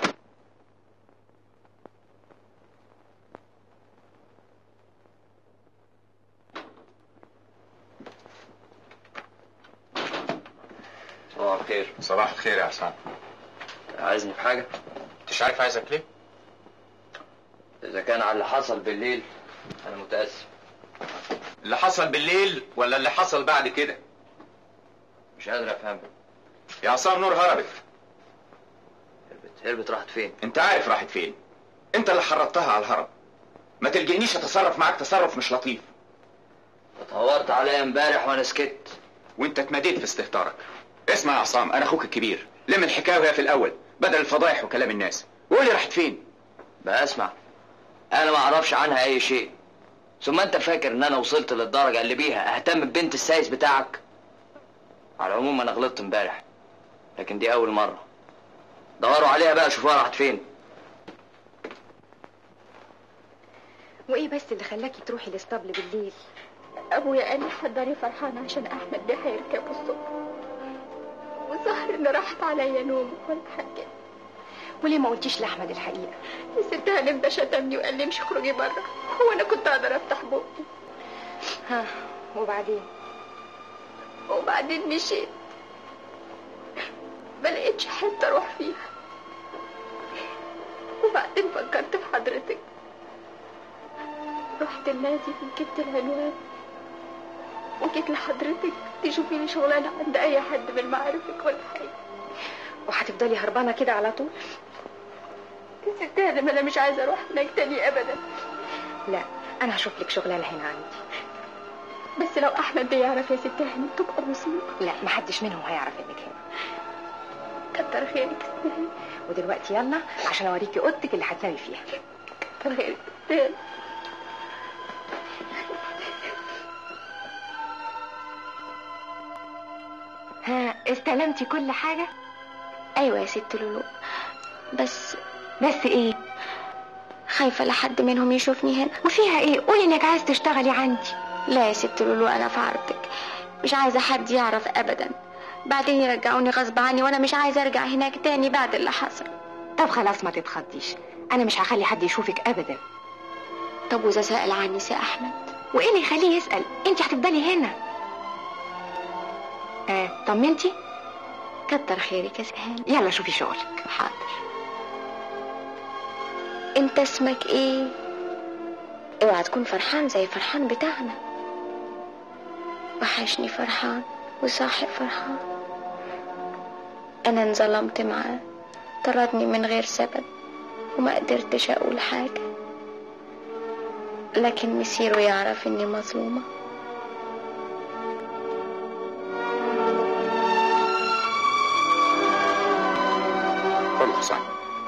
Speaker 4: صباح الخير
Speaker 3: صباح الخير يا عصام
Speaker 4: عايزني في حاجة؟
Speaker 3: مش عارف عايزك ليه؟
Speaker 4: إذا كان على اللي حصل بالليل أنا متأسف
Speaker 3: اللي حصل بالليل ولا اللي حصل بعد كده؟
Speaker 4: مش قادر أفهم
Speaker 3: يا عصام نور هربت
Speaker 4: هربت هربت راحت فين؟
Speaker 3: انت عارف راحت فين انت اللي حرضتها على الهرب ما تلجئنيش اتصرف معاك تصرف مش لطيف
Speaker 4: اتهورت عليا امبارح وأنا سكت
Speaker 3: وانت اتمديت في استهتارك اسمع يا عصام انا اخوك الكبير لم الحكايه وهي في الاول بدل الفضايح وكلام الناس وقول لي راحت فين
Speaker 4: بقى اسمع أنا ما أعرفش عنها أي شيء ثم أنت فاكر إن أنا وصلت للدرجة اللي بيها أهتم ببنت السايس بتاعك؟ على العموم أنا غلطت امبارح لكن دي أول مرة دوروا عليها بقى شوفوها راحت فين
Speaker 5: وايه بس اللي خلاكي تروحي الاسطبل بالليل
Speaker 1: ابويا قال لي حضري فرحانه عشان احمد ده هيركب الصبح وظهر ان راحت عليا نوم ولا حاجه
Speaker 5: وليه ما قلتيش لاحمد الحقيقه
Speaker 1: الست هانم ده شتمني وقال لي امشي اخرجي بره هو انا كنت اقدر افتح بقي
Speaker 5: ها وبعدين
Speaker 1: وبعدين مشيت ما لقيتش حته اروح فيها وبعدين فكرت في حضرتك رحت النادي وجبت العنوان وجيت لحضرتك تشوفي لي شغلانه عند اي حد من معارفك ولا حاجه
Speaker 5: وهتفضلي هربانه كده على طول
Speaker 1: يا ست هانم انا مش عايزه اروح هناك تاني ابدا
Speaker 5: لا انا هشوف لك شغلانه هنا عندي
Speaker 1: بس لو احمد ده يعرف يا ست هانم تبقى مصيبه
Speaker 5: لا محدش منهم هيعرف انك هنا
Speaker 1: كتر خيرك يا ست هانم
Speaker 5: ودلوقتي يلا عشان اوريكي اوضتك اللي هتنامي فيها
Speaker 1: كتر خيرك يا ست هانم
Speaker 5: ها استلمتي كل حاجه
Speaker 1: ايوه يا ست لولو بس
Speaker 5: بس ايه
Speaker 1: خايفه لحد منهم يشوفني هنا
Speaker 5: وفيها ايه قولي انك عايز تشتغلي عندي
Speaker 1: لا يا ست لولو انا في عرضك مش عايزه حد يعرف ابدا بعدين يرجعوني غصب عني وانا مش عايزه ارجع هناك تاني بعد اللي حصل
Speaker 5: طب خلاص ما تتخضيش انا مش هخلي حد يشوفك ابدا
Speaker 1: طب واذا سأل عني سي احمد
Speaker 5: وايه اللي يخليه يسال انت هتفضلي هنا آه طمنتي
Speaker 1: كتر خيرك يا سهان
Speaker 5: يلا شوفي شغلك
Speaker 1: حاضر انت اسمك ايه اوعى تكون فرحان زي فرحان بتاعنا وحشني فرحان وصاحب فرحان انا انظلمت معاه طردني من غير سبب وما قدرتش اقول حاجه لكن مسيره يعرف اني مظلومه
Speaker 10: كل حصان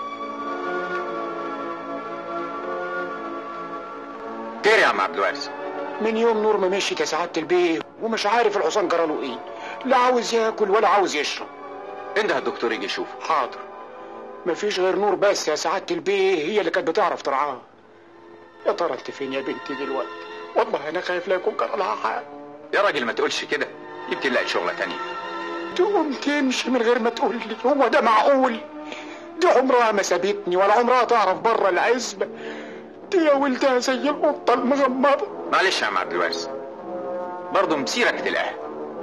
Speaker 3: خير يا عم عبد الوارث
Speaker 10: من يوم نور ما مشيت يا سعاده البيه ومش عارف الحصان جرى له ايه لا عاوز ياكل ولا عاوز يشرب
Speaker 3: انده الدكتور يجي يشوفه
Speaker 10: حاضر مفيش غير نور بس يا سعاده البيه هي اللي كانت بتعرف ترعاه يا ترى انت فين يا بنتي دلوقتي والله انا خايف لا يكون جرى لها حاجه
Speaker 3: يا راجل ما تقولش كده يمكن لقيت شغله تانية
Speaker 10: تقوم تمشي من غير ما تقول لي هو ده معقول دي عمرها ما سابتني ولا عمرها تعرف بره العزبه دي يا ولدها زي القطه المغمضه
Speaker 3: معلش يا عم عبد الوارث برضه مسيرك تلاقيها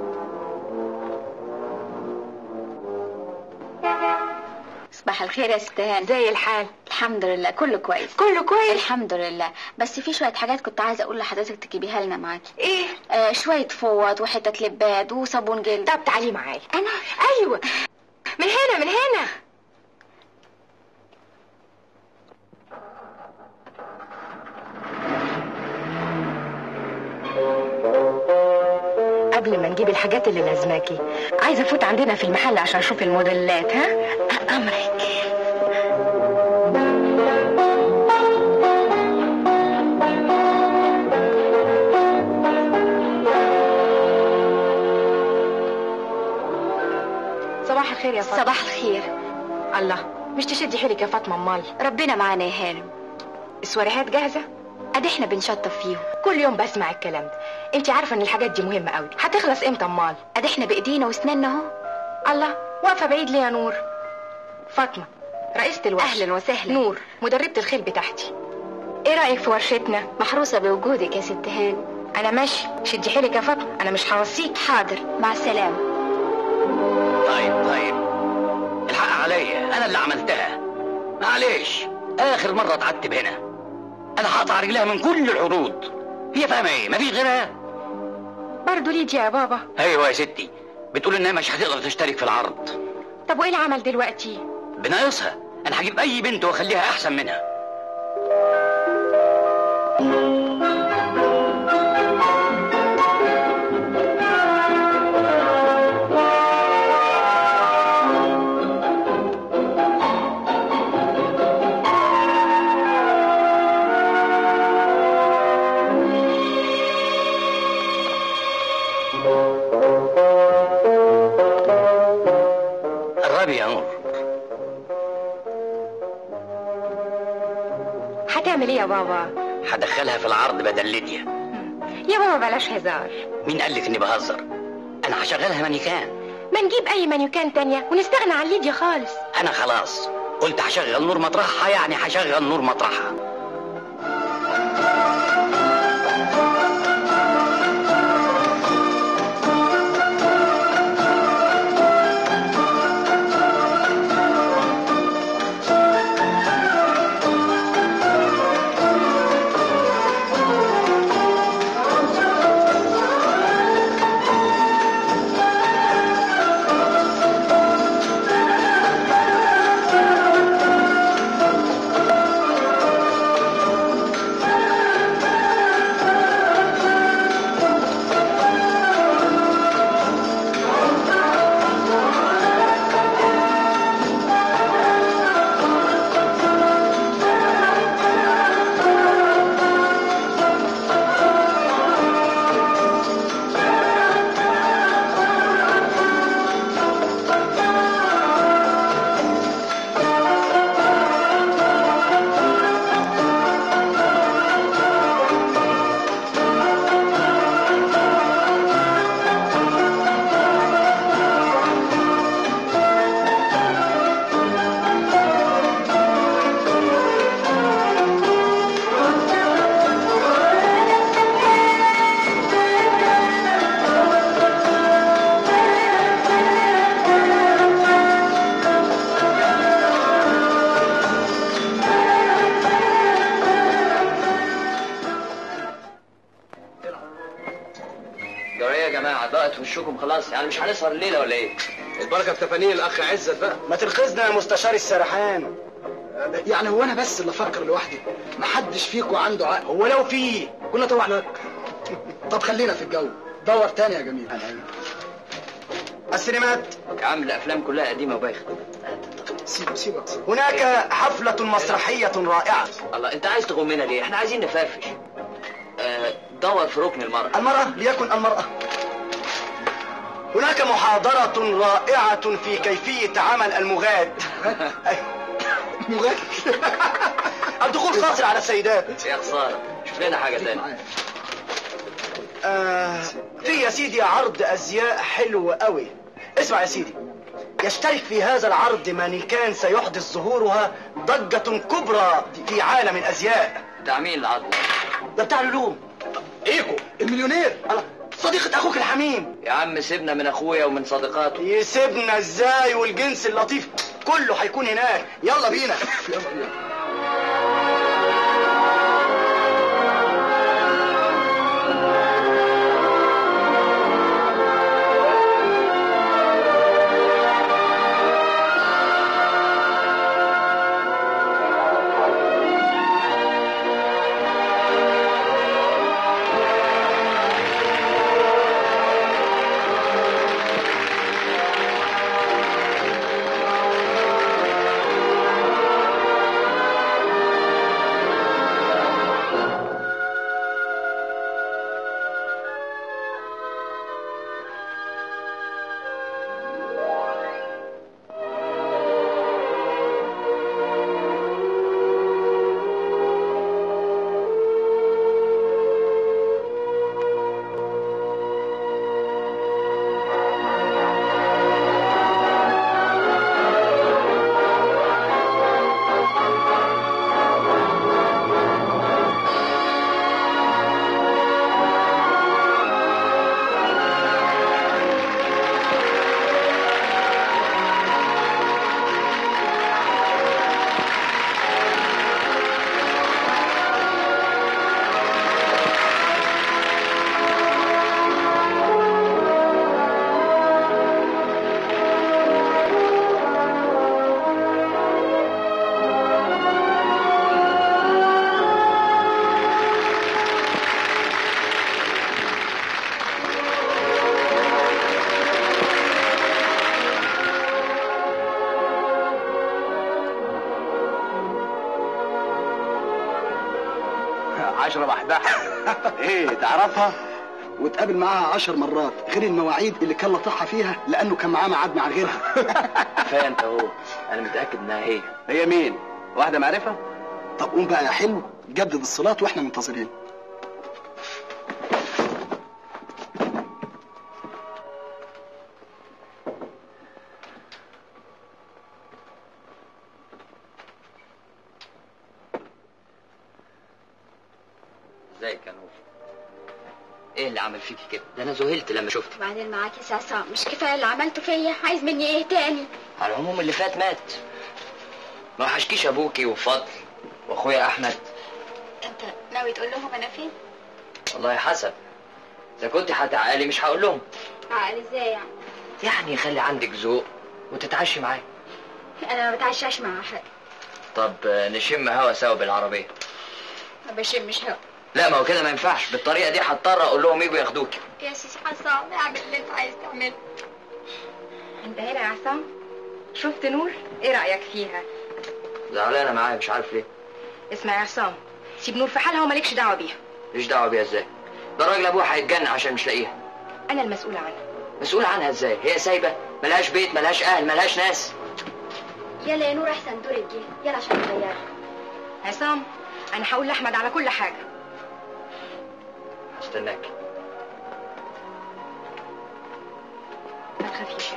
Speaker 1: صباح الخير يا ستان
Speaker 5: زي الحال
Speaker 1: الحمد لله كله كويس
Speaker 5: كله كويس
Speaker 1: الحمد لله بس في شويه حاجات كنت عايزه اقول لحضرتك تجيبيها لنا معاكي
Speaker 5: ايه
Speaker 1: آه شويه فوط وحتت لباد وصابون جلد
Speaker 5: طب تعالي معايا
Speaker 1: انا
Speaker 5: ايوه من هنا من هنا قبل ما نجيب الحاجات اللي لازماكي عايزه افوت عندنا في المحل عشان اشوف الموديلات ها
Speaker 1: امرك
Speaker 5: صباح الخير يا فاطمه
Speaker 1: صباح الخير
Speaker 5: الله مش تشدي حيلك يا فاطمه امال
Speaker 1: ربنا معانا يا هانم
Speaker 5: السواريهات جاهزه ادي احنا بنشطف فيهم كل يوم بسمع الكلام ده انت عارفه ان الحاجات دي مهمه قوي هتخلص امتى امال
Speaker 1: ادي احنا بايدينا واسناننا اهو
Speaker 5: الله واقفه بعيد ليه يا نور فاطمه رئيسه الورشه
Speaker 1: اهلا وسهلا
Speaker 5: نور مدربه الخيل بتاعتي ايه رايك في ورشتنا
Speaker 1: محروسه بوجودك يا ست هاني
Speaker 5: انا ماشي شدي حيلك يا فاطمه انا مش هوصيك
Speaker 1: حاضر مع السلامه
Speaker 6: طيب طيب الحق عليا انا اللي عملتها معلش اخر مره اتعتب هنا انا هقطع رجلها من كل العروض هي فاهمه ايه مفيش غيرها
Speaker 5: برضه ليديا يا بابا
Speaker 6: ايوه يا ستي بتقول انها مش هتقدر تشترك في العرض
Speaker 5: طب وايه العمل دلوقتي
Speaker 6: بناقصها انا هجيب اي بنت واخليها احسن منها قربي يا نور
Speaker 5: هتعمل ايه يا بابا
Speaker 6: هدخلها في العرض بدل ليديا
Speaker 5: يا بابا بلاش هزار
Speaker 6: مين قال لك اني بهزر انا هشغلها مانيكان
Speaker 5: ما نجيب اي مانيوكان تانية ونستغنى عن ليديا خالص
Speaker 6: انا خلاص قلت هشغل نور مطرحها يعني هشغل نور مطرحها
Speaker 4: جرى ايه يا جماعه ضاقت وشكم خلاص يعني مش هنسهر الليله ولا ايه؟
Speaker 11: البركه في تفانين الاخ عزت بقى
Speaker 10: ما تنقذنا يا مستشار السرحان
Speaker 9: يعني هو انا بس اللي افكر لوحدي محدش فيكم عنده عقل
Speaker 10: هو لو في كنا طوعناك
Speaker 9: طب خلينا في الجو دور تاني يا جميل
Speaker 10: السينمات
Speaker 4: يا عم الافلام كلها قديمه وبايخه
Speaker 9: سيبه سيبه
Speaker 10: هناك حفلة مسرحية رائعة
Speaker 4: الله انت عايز تغمنا ليه؟ احنا عايزين نفرفش آه دور في ركن المرأة
Speaker 10: المرأة ليكن المرأة هناك محاضرة رائعة في كيفية عمل المغاد
Speaker 9: مغاد
Speaker 10: الدخول قاصر على السيدات
Speaker 4: يا خساره شوف لنا حاجه تانية
Speaker 10: آه في يا سيدي عرض ازياء حلو قوي اسمع يا سيدي يشترك في هذا العرض مانيكان سيحدث ظهورها ضجة كبرى في عالم الازياء
Speaker 4: بتاع مين العرض
Speaker 10: ده بتاع العلوم
Speaker 9: ايكو المليونير
Speaker 10: الله صديقة اخوك الحميم
Speaker 4: يا عم سيبنا من اخويا ومن صديقاته
Speaker 10: يسيبنا ازاي والجنس اللطيف كله هيكون هناك يلا بينا
Speaker 9: يلا بينا
Speaker 11: عشرة بحبحة ايه تعرفها؟
Speaker 9: واتقابل معاها عشر مرات غير المواعيد اللي كان لطحها فيها لانه كان معاه ميعاد مع غيرها
Speaker 4: كفايه انت اهو انا متاكد انها هي
Speaker 11: هي مين؟ واحدة معرفة؟
Speaker 9: طب قوم بقى يا حلو جدد الصلاة واحنا منتظرين
Speaker 4: ازيك يا نور ايه اللي عمل فيكي كده ده انا ذهلت لما شفتك
Speaker 1: وبعدين معاك يا عصام مش كفايه اللي عملته فيا عايز مني ايه تاني
Speaker 4: على العموم اللي فات مات ما وحشكيش ابوكي وفضل واخويا احمد
Speaker 1: انت ناوي تقول لهم انا فين
Speaker 4: والله حسب اذا كنت هتعقلي مش هقول لهم
Speaker 1: عقل ازاي يعني
Speaker 4: يعني خلي عندك ذوق وتتعشي معايا
Speaker 1: انا ما بتعشاش مع حد
Speaker 4: طب آه، نشم هوا سوا بالعربيه
Speaker 1: ما بشمش هوا
Speaker 4: لا ما هو كده ما ينفعش بالطريقه دي هضطر اقول لهم يجوا ياخدوكي
Speaker 1: يا سيسي عصام اعمل اللي انت عايز تعمله
Speaker 5: انت هنا يا عصام شفت نور ايه رايك فيها
Speaker 4: زعلانه معايا مش عارف ليه
Speaker 5: اسمع يا عصام سيب نور في حالها ومالكش دعوه بيها
Speaker 4: مش دعوه بيها ازاي ده راجل ابوها هيتجنن عشان مش لاقيها
Speaker 5: انا المسؤوله عنها
Speaker 4: مسؤول عنها ازاي هي سايبه ملهاش بيت ملهاش اهل ملهاش ناس
Speaker 1: يلا يا نور احسن دور الجيل يلا عشان نغيرها
Speaker 5: عصام انا هقول لاحمد على كل حاجه
Speaker 4: استناك
Speaker 5: ما تخافيش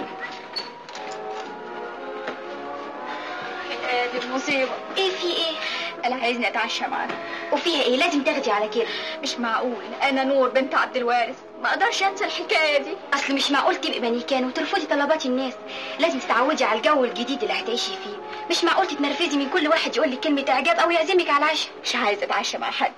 Speaker 1: يا دي المصيبه ايه في ايه انا عايزني اتعشى معاك وفيها ايه لازم تاخدي على كده مش معقول انا نور بنت عبد الوارث ما اقدرش انسى الحكايه دي اصل مش معقول تبقي مانيكان وترفضي طلبات الناس لازم تتعودي على الجو الجديد اللي هتعيشي فيه مش معقول تتنرفزي من كل واحد يقول لك كلمه اعجاب او يعزمك على العشاء مش عايزه اتعشى مع حد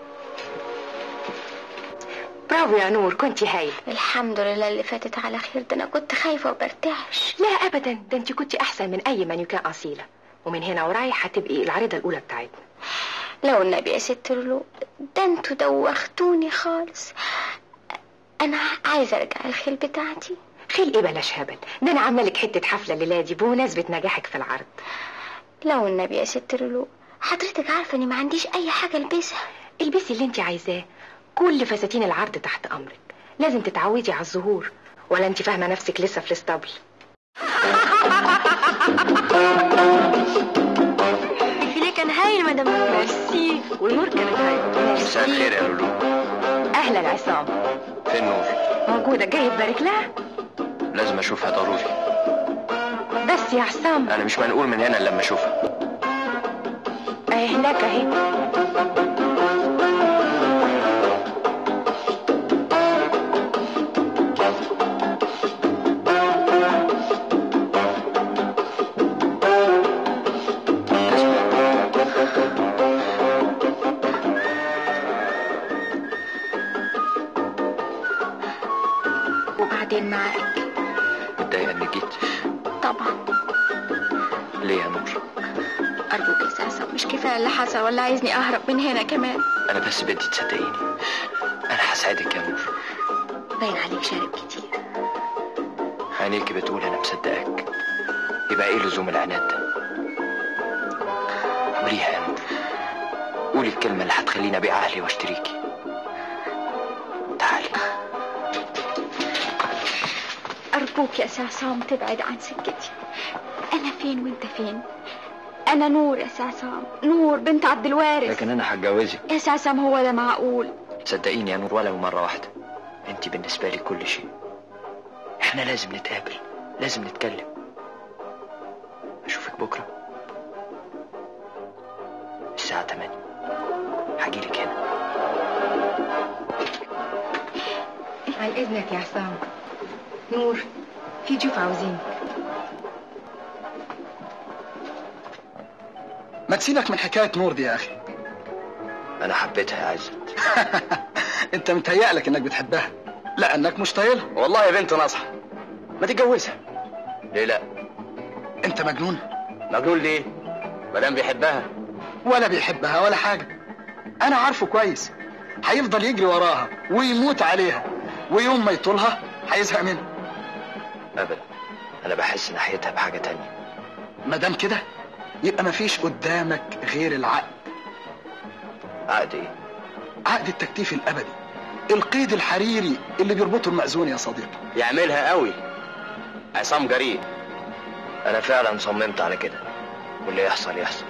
Speaker 5: برافو يا نور كنت هايل
Speaker 1: الحمد لله اللي فاتت على خير ده انا كنت خايفه وبرتعش
Speaker 5: لا ابدا ده انت كنت احسن من اي مانيكان اصيله ومن هنا ورايح هتبقي العريضه الاولى بتاعتنا
Speaker 1: لو النبي يا ست لولو ده انتوا دوختوني خالص انا عايزه ارجع الخيل بتاعتي
Speaker 5: خيل ايه بلاش هبل ده انا عامله لك حته حفله الليله دي بمناسبه نجاحك في العرض
Speaker 1: لو النبي يا ست لولو حضرتك عارفه اني ما عنديش اي حاجه البسها
Speaker 5: البسي اللي انت عايزاه كل فساتين العرض تحت امرك لازم تتعودي على الظهور ولا انت فاهمه نفسك لسه في الاسطبل
Speaker 1: الفيليه كان هايل مدام
Speaker 5: ميرسي والنور كانت هايله
Speaker 3: مساء الخير يا لولو
Speaker 5: اهلا عصام
Speaker 3: فين نور
Speaker 5: موجوده جاي تبارك لها
Speaker 3: لازم اشوفها ضروري
Speaker 5: بس يا عصام
Speaker 3: انا مش منقول من هنا إلا لما اشوفها
Speaker 5: اهي هناك اهي
Speaker 1: وبعدين معاك
Speaker 3: متضايقه اني جيت
Speaker 1: طبعا
Speaker 3: ليه يا نور
Speaker 1: ارجوك يا ساسا مش كفايه اللي حصل ولا عايزني اهرب من هنا كمان
Speaker 3: انا بس بدي تصدقيني انا هساعدك يا نور
Speaker 1: باين عليك شارب كتير
Speaker 3: عينيكي بتقول انا مصدقك يبقى ايه لزوم العناد ده قوليها يا نور قولي الكلمة اللي هتخليني ابيع اهلي واشتريكي تعالي
Speaker 1: ارجوك يا ساسام تبعد عن سكتي انا فين وانت فين انا نور يا ساسام نور بنت عبد الوارث
Speaker 3: لكن انا هتجوزك
Speaker 1: يا ساسام هو ده معقول
Speaker 3: صدقيني يا نور ولو مرة واحدة انت بالنسبة لي كل شيء احنا لازم نتقابل لازم نتكلم اشوفك بكرة الساعة 8 هجيلك هنا
Speaker 5: عن اذنك يا عصام نور في ضيوف عاوزين
Speaker 9: ما تسيبك من حكاية نور دي يا أخي
Speaker 3: انا حبيتها يا عزت
Speaker 9: أنت متهيألك إنك بتحبها لأنك مش طايلها
Speaker 11: والله يا بنت ناصحة ما تتجوزها
Speaker 3: ليه لا
Speaker 9: أنت مجنون
Speaker 11: مجنون ليه؟ مدام بيحبها
Speaker 9: ولا بيحبها ولا حاجة أنا عارفه كويس هيفضل يجري وراها ويموت عليها ويوم ما يطولها هيزهق منها
Speaker 3: ابدا انا بحس ناحيتها بحاجة تانية
Speaker 9: ما دام كده يبقى مفيش قدامك غير العقل
Speaker 3: عقد ايه
Speaker 9: عقد التكتيف الابدي القيد الحريري اللي بيربطه المأذون يا صديقي
Speaker 11: يعملها قوي عصام جريء
Speaker 4: انا فعلا صممت على كده واللي يحصل يحصل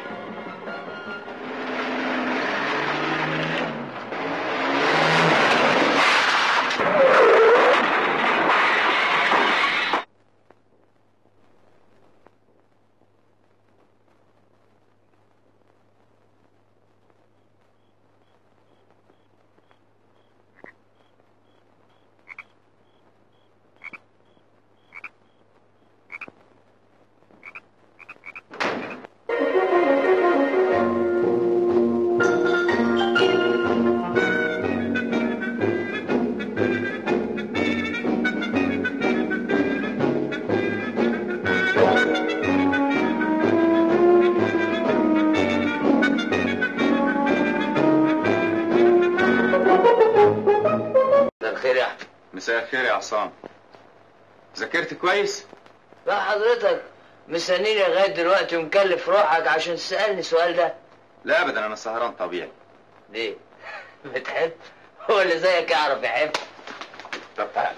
Speaker 6: مساء الخير يا احمد
Speaker 3: مساء الخير يا عصام ذاكرت كويس
Speaker 4: لا حضرتك مستنيني لغايه دلوقتي ومكلف روحك عشان تسالني السؤال ده
Speaker 3: لا ابدا انا سهران طبيعي
Speaker 4: ليه بتحب هو اللي زيك يعرف يحب
Speaker 3: طب تعالى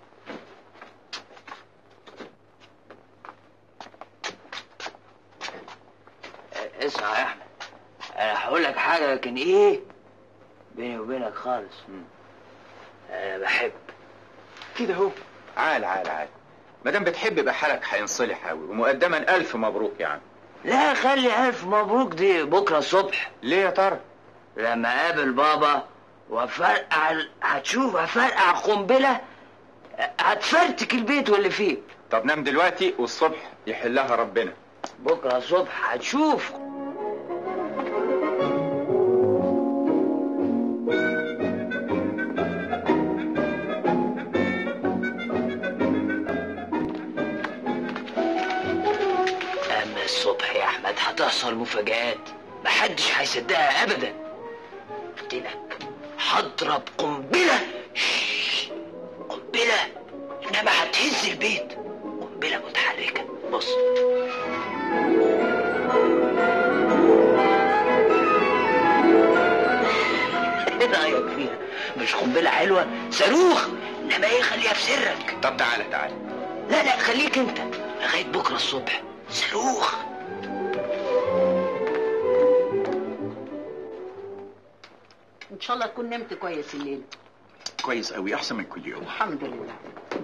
Speaker 4: اسمع يا احمد انا هقول لك حاجه لكن ايه بيني وبينك خالص انا بحب
Speaker 3: كده اهو عال عال عال ما دام بتحب يبقى حالك هينصلح قوي ومقدما الف مبروك يا عم
Speaker 4: لا خلي الف مبروك دي بكره الصبح
Speaker 3: ليه يا ترى
Speaker 4: لما اقابل بابا وافرقع ال- هتشوف هفرقع قنبله هتفرتك البيت واللي فيه
Speaker 3: طب نام دلوقتي والصبح يحلها ربنا
Speaker 4: بكره الصبح هتشوف اما الصبح يا احمد هتحصل مفاجآت محدش هيصدقها ابدا قلت لك هضرب قنبله شش، قنبله انما هتهز البيت قنبله متحركه بص ايه رايك فيها مش قنبله حلوه صاروخ انما ايه خليها في سرك
Speaker 3: طب تعالى تعالى
Speaker 4: لا لا خليك انت لغايه بكره الصبح صاروخ
Speaker 7: ان شاء الله تكون نمت كويس الليل
Speaker 10: كويس قوي احسن من كل يوم
Speaker 7: الحمد لله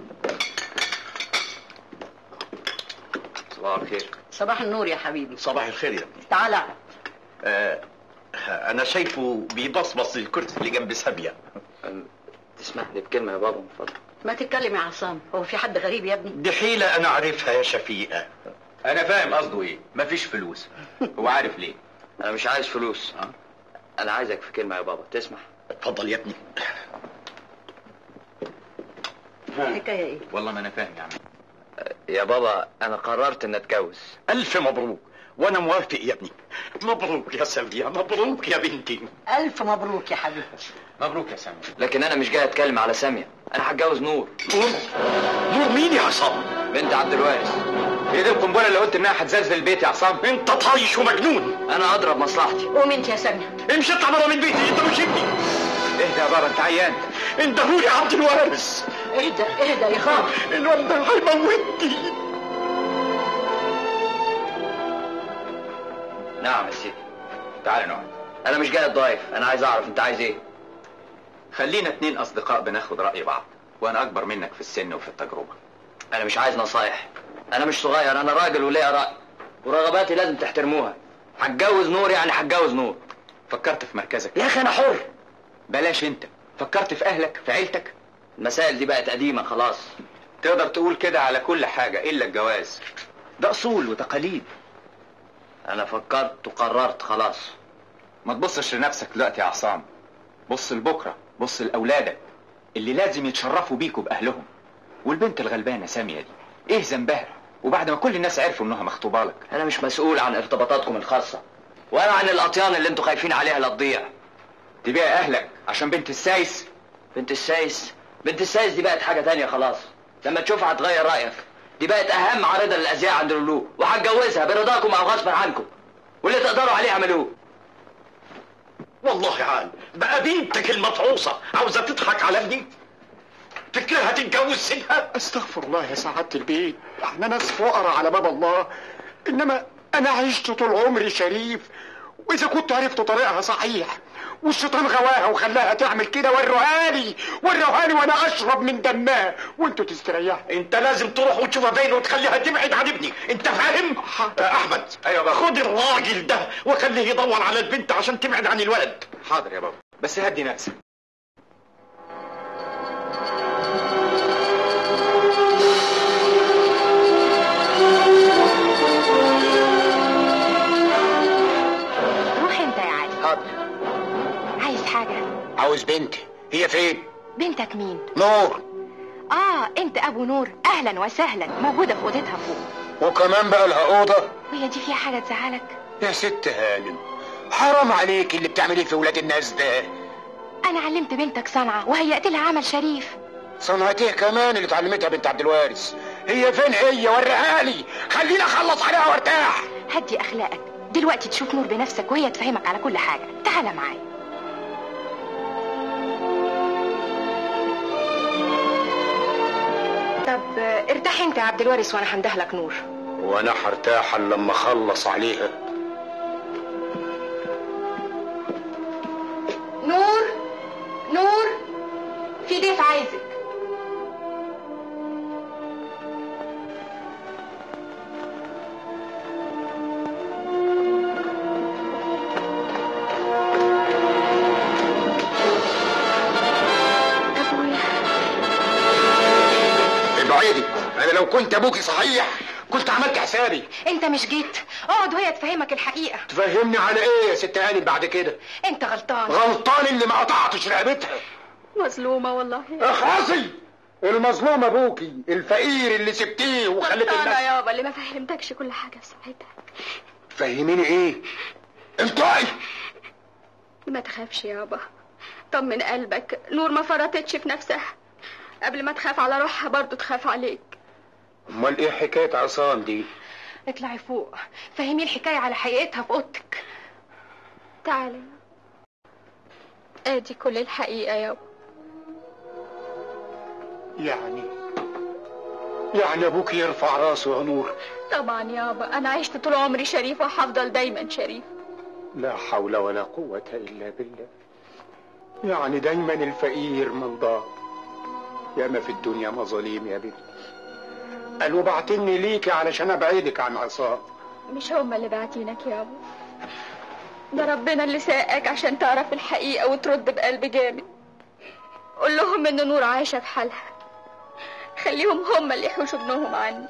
Speaker 6: صباح الخير
Speaker 7: صباح النور يا حبيبي
Speaker 10: صباح الخير يا ابني
Speaker 7: تعال اقعد.
Speaker 10: آه انا شايفه بيبصبص الكرسي اللي جنب سابية
Speaker 4: تسمح لي بكلمه يا بابا من فضلك
Speaker 7: ما تتكلم يا عصام هو في حد غريب يا ابني
Speaker 10: دي حيلة انا عارفها يا شفيقة
Speaker 3: انا فاهم قصده ايه مفيش فلوس هو عارف ليه
Speaker 4: انا مش عايز فلوس
Speaker 10: ها؟
Speaker 4: انا عايزك في كلمه يا بابا تسمح
Speaker 10: اتفضل يا ابني
Speaker 7: الحكايه ايه
Speaker 3: والله ما انا فاهم يا عم
Speaker 4: يا بابا انا قررت ان اتجوز
Speaker 10: الف مبروك وانا موافق يا ابني مبروك يا سابية مبروك يا بنتي
Speaker 7: الف مبروك يا حبيبتي
Speaker 3: مبروك يا سامي
Speaker 4: لكن انا مش جاي اتكلم على ساميه انا هتجوز نور
Speaker 10: نور نور مين يا عصام
Speaker 4: بنت عبد الوارث
Speaker 3: ايه دي القنبله اللي قلت انها هتزلزل البيت يا عصام
Speaker 10: انت طايش ومجنون
Speaker 4: انا اضرب مصلحتي
Speaker 7: قوم انت يا ساميه
Speaker 10: امشي اطلع بره من بيتي انت مش ابني
Speaker 3: اهدى يا بابا انت عيان
Speaker 10: انت هو يا عبد الوارث
Speaker 7: اهدى اهدى يا خاطر
Speaker 10: الواد ده هيموتني
Speaker 4: نعم يا سيدي
Speaker 3: تعال نقعد
Speaker 4: انا مش جاي اتضايف انا عايز اعرف انت عايز ايه
Speaker 3: خلينا اتنين اصدقاء بناخد راي بعض وانا اكبر منك في السن وفي التجربه
Speaker 4: انا مش عايز نصايح انا مش صغير انا راجل وليا راي ورغباتي لازم تحترموها هتجوز نور يعني هتجوز نور
Speaker 3: فكرت في مركزك
Speaker 4: يا اخي انا حر
Speaker 3: بلاش انت فكرت في اهلك في عيلتك
Speaker 4: المسائل دي بقت قديمه خلاص
Speaker 3: تقدر تقول كده على كل حاجه الا الجواز ده اصول وتقاليد
Speaker 4: انا فكرت وقررت خلاص
Speaker 3: ما تبصش لنفسك دلوقتي يا عصام بص لبكره بص لاولادك اللي لازم يتشرفوا بيكوا باهلهم والبنت الغلبانه ساميه دي ايه ذنبها وبعد ما كل الناس عرفوا انها مخطوبه لك
Speaker 4: انا مش مسؤول عن ارتباطاتكم الخاصه ولا عن الاطيان اللي انتوا خايفين عليها لا تضيع
Speaker 3: تبيع اهلك عشان بنت السايس
Speaker 4: بنت السايس بنت السايس دي بقت حاجه تانية خلاص لما تشوفها هتغير رايك دي بقت اهم عارضه للازياء عند اللولو وهتجوزها برضاكم او غصبا عنكم واللي تقدروا عليه اعملوه
Speaker 11: والله عال بقى بنتك المفعوصة عاوزة تضحك على ابني فكرها تتجوز سنها
Speaker 10: استغفر الله يا سعادة البيت احنا ناس فقراء على باب الله انما انا عشت طول عمري شريف واذا كنت عرفت طريقها صحيح والشيطان غواها وخلاها تعمل كده وروها لي وروها لي وانا اشرب من دمها وانتوا تستريحوا
Speaker 11: انت لازم تروح وتشوفها فين وتخليها تبعد عن ابني انت فاهم آه، احمد ايوه بقى خد الراجل ده وخليه يدور على البنت عشان تبعد عن الولد
Speaker 3: حاضر يا بابا بس هدي نفسك
Speaker 5: روح انت يا علي
Speaker 10: حاضر
Speaker 5: عايز حاجة
Speaker 10: عاوز بنتي هي فين
Speaker 5: بنتك مين
Speaker 10: نور
Speaker 5: اه انت ابو نور اهلا وسهلا موجودة في اوضتها فوق
Speaker 10: وكمان بقى لها اوضه
Speaker 5: وهي دي فيها حاجة تزعلك
Speaker 10: يا ست هانم حرام عليك اللي بتعمليه في ولاد الناس ده
Speaker 5: انا علمت بنتك صنعة وهيأت لها عمل شريف
Speaker 10: صنعتيه كمان اللي اتعلمتها بنت عبد الوارث هي فين هي وريها لي خليني اخلص عليها وارتاح
Speaker 5: هدي اخلاقك دلوقتي تشوف نور بنفسك وهي تفهمك على كل حاجة تعالى معايا طب آه، ارتاح انت يا عبد الوارث وانا هندهلك نور
Speaker 10: وانا هرتاح إلا لما اخلص عليها
Speaker 5: نور نور في ضيف عايزك
Speaker 10: ابعدي انا لو كنت ابوكي صحيح كنت عملت حسابي
Speaker 5: انت مش جيت اقعد وهي تفهمك الحقيقة
Speaker 10: تفهمني على ايه يا ست هاني بعد كده
Speaker 5: انت غلطان
Speaker 10: غلطان اللي ما قطعتش رقبتها
Speaker 1: مظلومة والله
Speaker 10: اخلصي المظلوم ابوكي الفقير اللي سبتيه وخليت
Speaker 1: غلطانة
Speaker 10: الناس
Speaker 1: يابا اللي ما فهمتكش كل حاجة في ساعتها
Speaker 10: فهميني ايه انطقي
Speaker 1: ما تخافش يابا طمن قلبك نور ما فرطتش في نفسها قبل ما تخاف على روحها برضو تخاف عليك
Speaker 10: امال ايه حكايه عصام دي
Speaker 5: اطلعي فوق فهمي الحكاية على حقيقتها في اوضتك
Speaker 1: تعالى ادي كل الحقيقة يابا
Speaker 10: يعني يعني ابوك يرفع راسه يا نور
Speaker 1: طبعا يابا انا عشت طول عمري شريفة وهفضل دايما شريف
Speaker 10: لا حول ولا قوة إلا بالله يعني دايما الفقير من ضار ياما في الدنيا مظاليم يا بنت قالوا بعتني ليكي علشان ابعدك عن عصام
Speaker 1: مش هما اللي باعتينك يابا ده ربنا اللي ساقك عشان تعرف الحقيقة وترد بقلب جامد قول لهم ان نور عايشة في حالها خليهم هما اللي يحوشوا ابنهم عني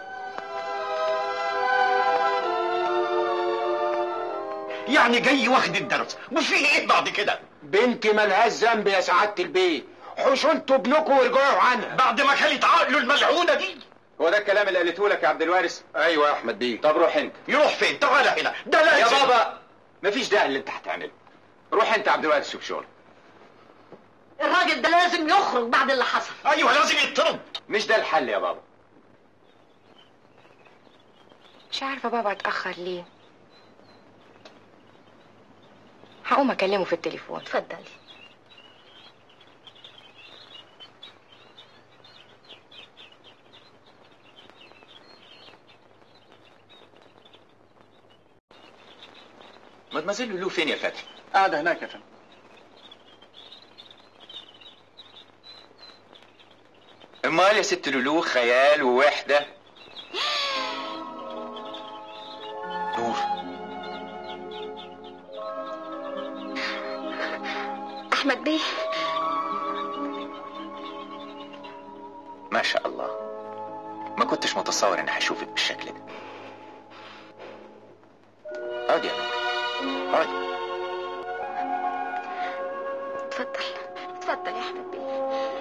Speaker 11: يعني جاي واخد الدرس وفي ايه بعد كده
Speaker 10: بنتي ملهاش ذنب يا سعادة البيت حوشوا انتوا ابنكم وارجعوا عنها
Speaker 11: بعد ما كانت عقله الملعونة دي
Speaker 3: هو ده الكلام اللي قالته لك يا عبد الوارث
Speaker 10: ايوه يا احمد بيه
Speaker 3: طب روح انت
Speaker 11: يروح فين تعال هنا ده لازم
Speaker 3: يا بابا مفيش داعي اللي انت هتعمله روح انت يا عبد الوارث شوف شغل
Speaker 7: الراجل ده لازم يخرج بعد اللي حصل
Speaker 11: ايوه لازم يطرد
Speaker 3: مش ده الحل يا بابا
Speaker 5: مش عارفة بابا اتأخر ليه هقوم اكلمه في التليفون
Speaker 1: اتفضلي
Speaker 3: مدمزيل لولو فين يا فتحي
Speaker 9: قاعدة هناك يا فندم
Speaker 3: امال يا ست لولو خيال ووحده نور
Speaker 1: احمد بيه
Speaker 3: ما شاء الله ما كنتش متصور اني هشوفك بالشكل ده اقعد يا نور اقعد
Speaker 1: اتفضل اتفضل يا احمد بيه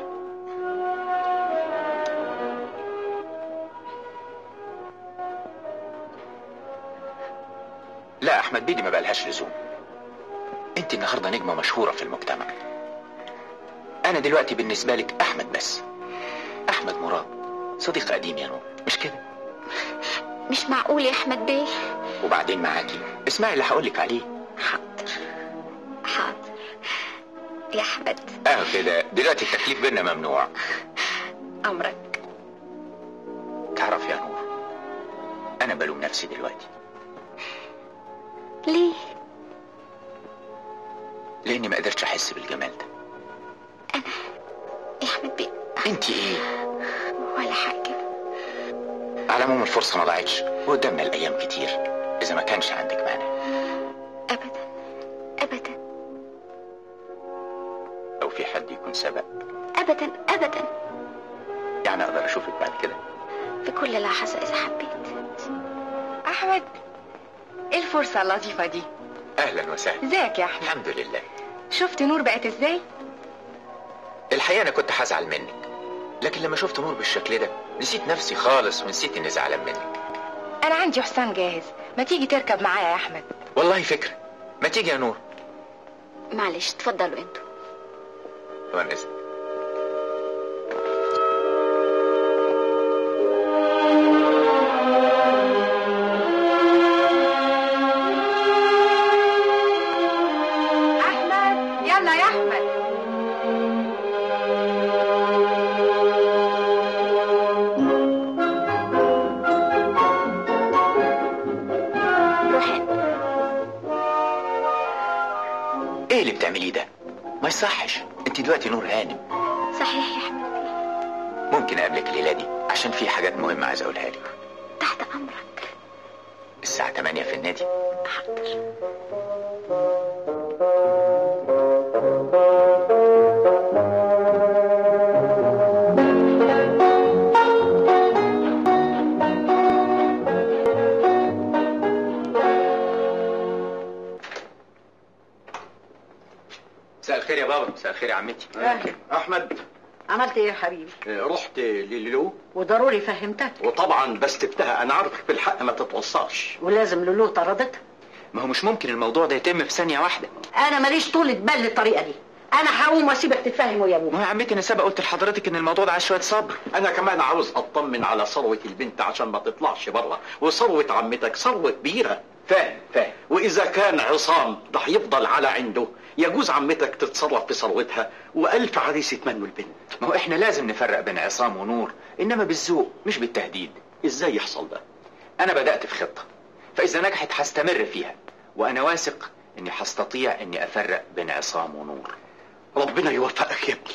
Speaker 3: لا احمد بيدي ما بقالهاش لزوم انت النهارده نجمه مشهوره في المجتمع انا دلوقتي بالنسبه لك احمد بس احمد مراد صديق قديم يا نور مش كده
Speaker 1: مش معقول يا احمد بيه
Speaker 3: وبعدين معاكي اسمعي اللي هقولك عليه
Speaker 1: حاضر حاضر يا احمد
Speaker 3: اه كده دلوقتي التكليف بينا ممنوع
Speaker 1: امرك
Speaker 3: تعرف يا نور انا بلوم نفسي دلوقتي
Speaker 1: ليه
Speaker 3: لاني ما قدرتش احس بالجمال ده
Speaker 1: يا احمد بيه
Speaker 3: انت ايه
Speaker 1: ولا حاجه
Speaker 3: على العموم الفرصه ما ضاعتش وقدامنا الايام كتير اذا ما كانش عندك مانع
Speaker 1: ابدا ابدا
Speaker 3: او في حد يكون سبق
Speaker 1: ابدا ابدا
Speaker 3: يعني اقدر اشوفك بعد كده
Speaker 1: في كل لحظه اذا حبيت
Speaker 5: احمد ايه الفرصه اللطيفه دي
Speaker 3: اهلا وسهلا
Speaker 5: ازيك يا احمد
Speaker 3: الحمد لله
Speaker 5: شفت نور بقت ازاي
Speaker 3: الحقيقه انا كنت هزعل منك لكن لما شفت نور بالشكل ده نسيت نفسي خالص ونسيت اني زعلان منك
Speaker 5: انا عندي حسام جاهز ما تيجي تركب معايا يا احمد
Speaker 3: والله فكره ما تيجي يا نور
Speaker 1: معلش اتفضلوا انتوا
Speaker 3: وانا إذن.
Speaker 5: احمد يلا يا احمد
Speaker 1: روح انت
Speaker 3: ايه اللي بتعمليه ده ما يصحش انت دلوقتي نور هانم
Speaker 1: صحيح يا احمد
Speaker 3: ممكن اقابلك الليله دي عشان في حاجات مهمه عايز اقولها لك
Speaker 1: تحت امرك
Speaker 3: الساعه 8 في النادي
Speaker 1: حاضر
Speaker 3: مساء الخير يا بابا مساء الخير يا عمتي
Speaker 7: أهلا.
Speaker 11: احمد
Speaker 7: عملت ايه يا حبيبي
Speaker 11: آه، رحت للولو
Speaker 7: وضروري فهمتك
Speaker 11: وطبعا بستفتها انا عارفك بالحق ما تتوصاش
Speaker 7: ولازم لولو طردتها
Speaker 3: ما هو مش ممكن الموضوع ده يتم في ثانيه واحده
Speaker 7: انا ماليش طولة بال للطريقه دي انا هقوم واسيبك تتفاهموا يا ابوك
Speaker 3: ما هو يا عمتي انا سابق قلت لحضرتك ان الموضوع ده عايز شويه صبر
Speaker 11: انا كمان عاوز اطمن على ثروه البنت عشان ما تطلعش بره وثروه عمتك ثروه كبيره
Speaker 3: فاهم فاهم
Speaker 11: واذا كان عصام ده هيفضل على عنده يجوز عمتك تتصرف في ثروتها والف عريس يتمنوا البنت
Speaker 3: ما هو احنا لازم نفرق بين عصام ونور انما بالذوق مش بالتهديد
Speaker 11: ازاي يحصل ده
Speaker 3: انا بدات في خطه فاذا نجحت هستمر فيها وانا واثق اني هستطيع اني افرق بين عصام ونور
Speaker 11: ربنا يوفقك يا ابني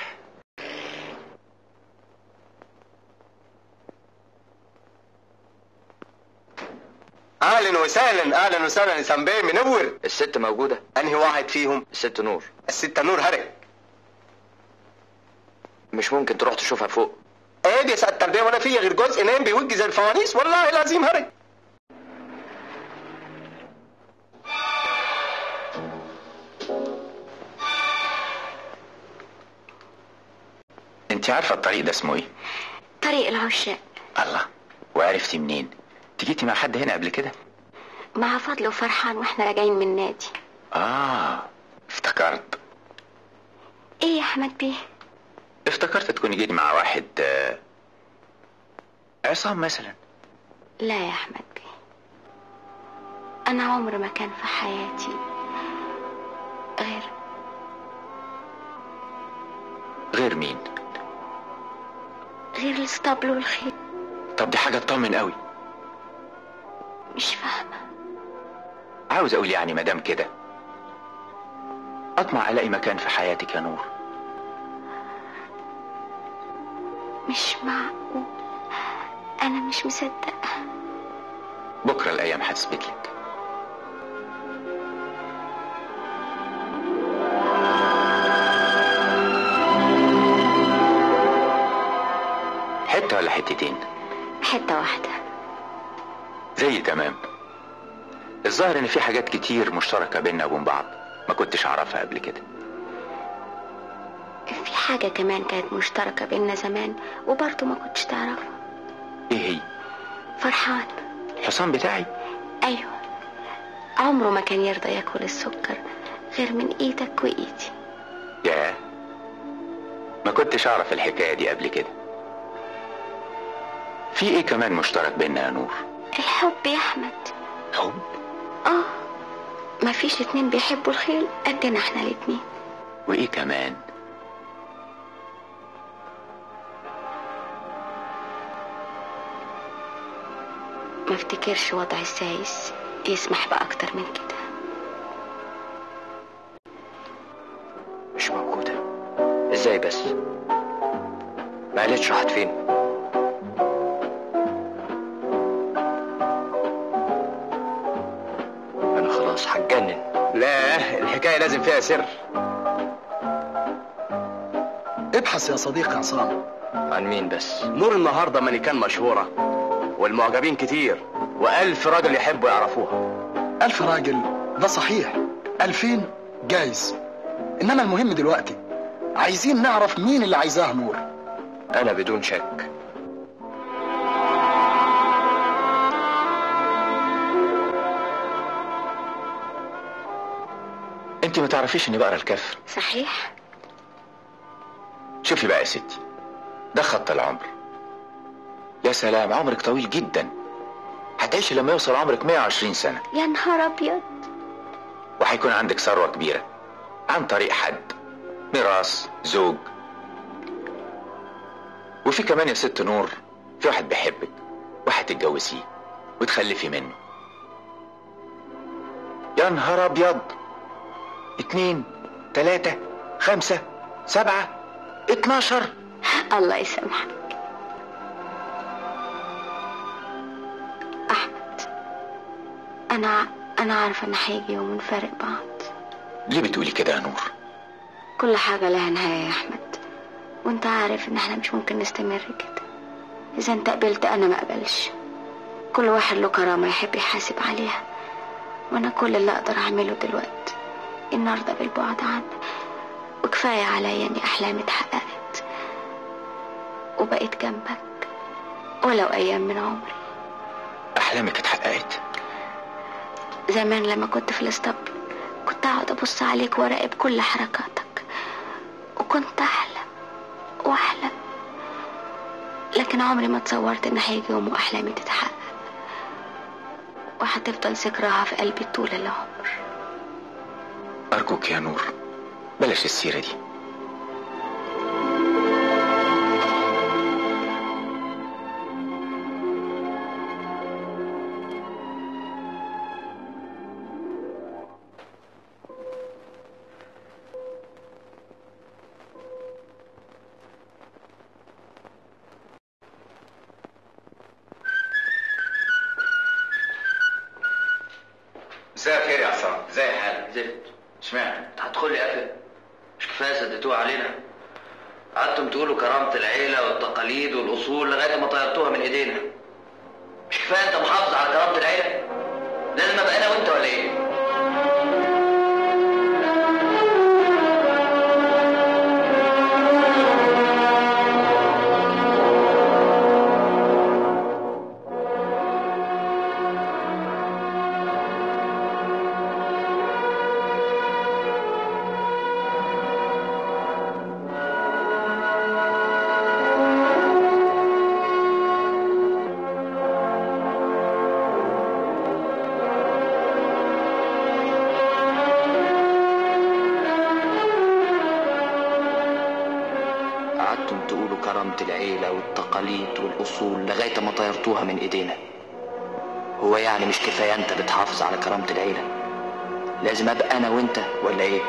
Speaker 12: اهلا وسهلا اهلا وسهلا يا سمبي منور
Speaker 4: الست موجودة
Speaker 12: انهي واحد فيهم
Speaker 4: الست نور
Speaker 12: الستة نور هرق
Speaker 4: مش ممكن تروح تشوفها فوق
Speaker 12: ايه دي سعادة البيه ولا فيا غير جزء نايم بيوجي زي الفوانيس والله العظيم هرق
Speaker 3: انت عارفه الطريق ده اسمه ايه
Speaker 1: طريق العشاق
Speaker 3: الله وعرفتي منين تجيتي مع حد هنا قبل كده
Speaker 1: مع فضل وفرحان واحنا راجعين من النادي
Speaker 3: اه افتكرت
Speaker 1: ايه يا احمد بيه
Speaker 3: افتكرت تكوني جيتي مع واحد آه، عصام مثلا
Speaker 1: لا يا احمد بيه انا عمر ما كان في حياتي غير
Speaker 3: غير مين
Speaker 1: غير الاسطبل والخيل
Speaker 3: طب دي حاجه تطمن قوي
Speaker 1: مش فاهمه
Speaker 3: عاوز اقول يعني مدام كده اطمع الاقي مكان في حياتك يا نور
Speaker 1: مش معقول انا مش مصدقه
Speaker 3: بكره الايام هتثبت لك حته ولا حتتين
Speaker 1: حته واحده
Speaker 3: زي تمام الظاهر ان في حاجات كتير مشتركه بيننا وبين بعض ما كنتش اعرفها قبل كده
Speaker 1: في حاجه كمان كانت مشتركه بينا زمان وبرضه ما كنتش تعرفها
Speaker 3: ايه هي
Speaker 1: فرحان
Speaker 3: الحصان بتاعي
Speaker 1: ايوه عمره ما كان يرضى ياكل السكر غير من ايدك وايدي
Speaker 3: ياه ما كنتش اعرف الحكايه دي قبل كده في ايه كمان مشترك بيننا يا نور
Speaker 1: الحب يا احمد
Speaker 3: حب
Speaker 1: اه ما فيش اتنين بيحبوا الخيل قدنا احنا الاتنين
Speaker 3: وايه كمان
Speaker 1: ما افتكرش وضع السايس يسمح بأكتر من كده
Speaker 4: مش موجودة ازاي بس ما قالتش راحت فين انا خلاص هتجنن
Speaker 12: لا الحكايه لازم فيها سر
Speaker 9: ابحث يا صديقي عصام
Speaker 4: عن مين بس
Speaker 12: نور النهارده مانيكان مشهوره والمعجبين كتير والف راجل يحبوا يعرفوها
Speaker 9: ألف راجل ده صحيح ألفين جايز إنما المهم دلوقتي عايزين نعرف مين اللي عايزاه نور
Speaker 4: انا بدون شك
Speaker 3: انت ما تعرفيش اني بقرا الكف
Speaker 1: صحيح
Speaker 3: شوفي بقى يا ستي ده خط العمر يا سلام عمرك طويل جدا هتعيشي لما يوصل عمرك 120 سنة
Speaker 1: يا نهار أبيض
Speaker 3: وهيكون عندك ثروة كبيرة عن طريق حد ميراث زوج وفي كمان يا ست نور في واحد بيحبك وهتتجوزيه وتخلفي منه يا نهار ابيض اتنين تلاتة خمسة سبعة اتناشر
Speaker 1: الله يسامحك أحمد أنا أنا عارفة إن هيجي يوم نفارق بعض
Speaker 3: ليه بتقولي كده يا نور
Speaker 1: كل حاجة لها نهاية يا أحمد وأنت عارف إن إحنا مش ممكن نستمر كده إذا أنت قبلت أنا ما قبلش كل واحد له كرامة يحب يحاسب عليها وأنا كل اللي أقدر أعمله دلوقتي إن أرضى بالبعد عنك وكفاية عليا إني أحلامي اتحققت وبقيت جنبك ولو أيام من عمري
Speaker 3: احلامك اتحققت
Speaker 1: زمان لما كنت في الاسطبل كنت اقعد ابص عليك واراقب كل حركاتك وكنت احلم واحلم لكن عمري ما تصورت ان هيجي يوم واحلامي تتحقق وهتفضل ذكراها في قلبي طول العمر
Speaker 3: ارجوك يا نور بلاش السيرة دي
Speaker 4: مساء الخير يا عصام ازي حالك زفت اشمعنى انت هتدخل لي قفل مش كفايه سدتوها علينا قعدتم تقولوا كرامه العيله والتقاليد والاصول لغايه ما طيرتوها من ايدينا مش كفايه انت محافظ على كرامه العيله لازم ابقى انا وانت ولا ايه قعدتم تقولوا كرامة العيلة والتقاليد والأصول لغاية ما طيرتوها من إيدينا هو يعني مش كفاية أنت بتحافظ على كرامة العيلة لازم أبقى أنا وأنت ولا إيه؟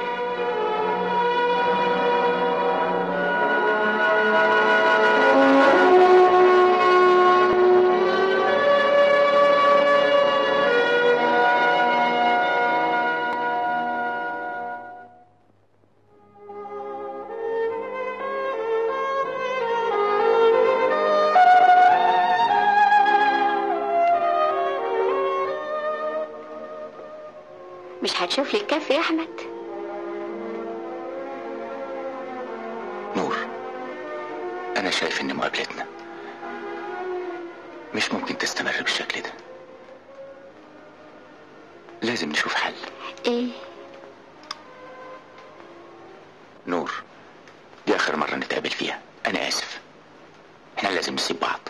Speaker 1: مش هتشوف لي الكف يا احمد
Speaker 3: نور انا شايف ان مقابلتنا مش ممكن تستمر بالشكل ده لازم نشوف حل
Speaker 1: ايه
Speaker 3: نور دي اخر مرة نتقابل فيها انا اسف احنا لازم نسيب بعض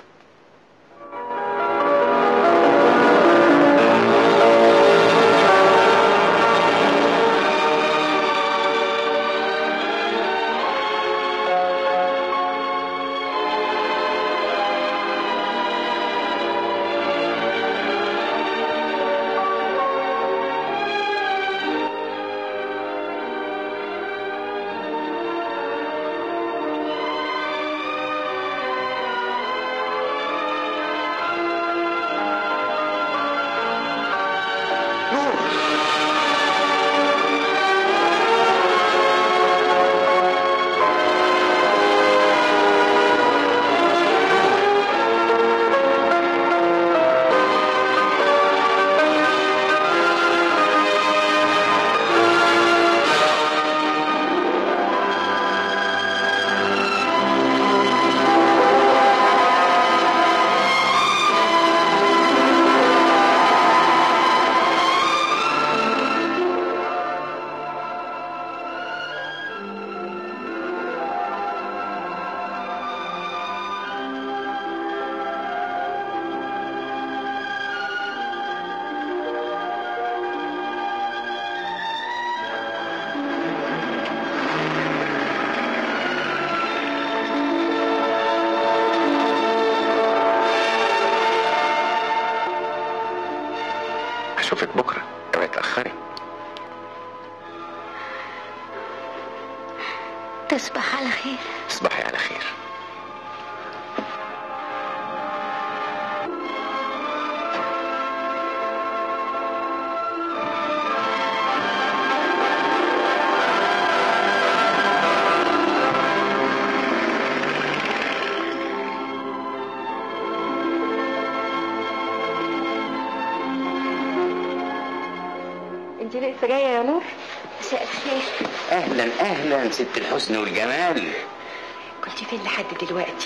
Speaker 1: تصبح على خير
Speaker 3: تصبحي على خير
Speaker 5: انت لسه جايه يا نور
Speaker 1: مساء الخير
Speaker 6: اهلا اهلا ست الحسن والجمال
Speaker 5: كنت فين لحد دلوقتي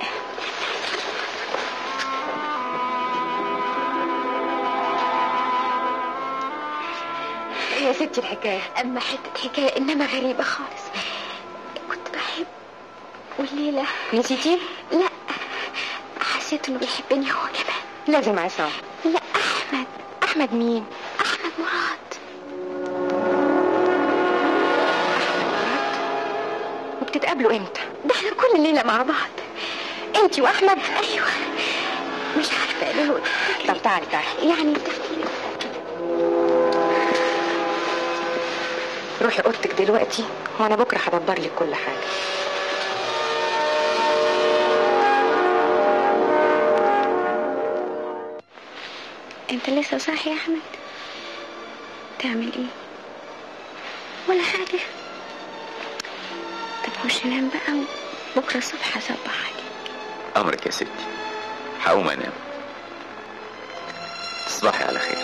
Speaker 5: ايه يا ستي الحكايه
Speaker 1: اما حته حكايه انما غريبه خالص كنت بحب والليله
Speaker 5: نسيتيه
Speaker 1: لا حسيت انه بيحبني هو كمان
Speaker 5: لازم عصام
Speaker 1: لا احمد
Speaker 5: احمد مين
Speaker 1: احمد مراد
Speaker 5: وبتتقابلوا امتى
Speaker 1: ده احنا كل ليله مع بعض
Speaker 5: انت واحمد
Speaker 1: ايوه مش عارفه ايه هو
Speaker 5: طب تعالي تعالي
Speaker 1: يعني تفتكري
Speaker 5: روحي اوضتك دلوقتي وانا بكره هدبر لك كل حاجه
Speaker 1: انت لسه صاحي يا احمد تعمل ايه ولا حاجه طب خش نام بقى بكره الصبح هصبح عليك
Speaker 3: امرك يا ستي هقوم انام تصبحي على خير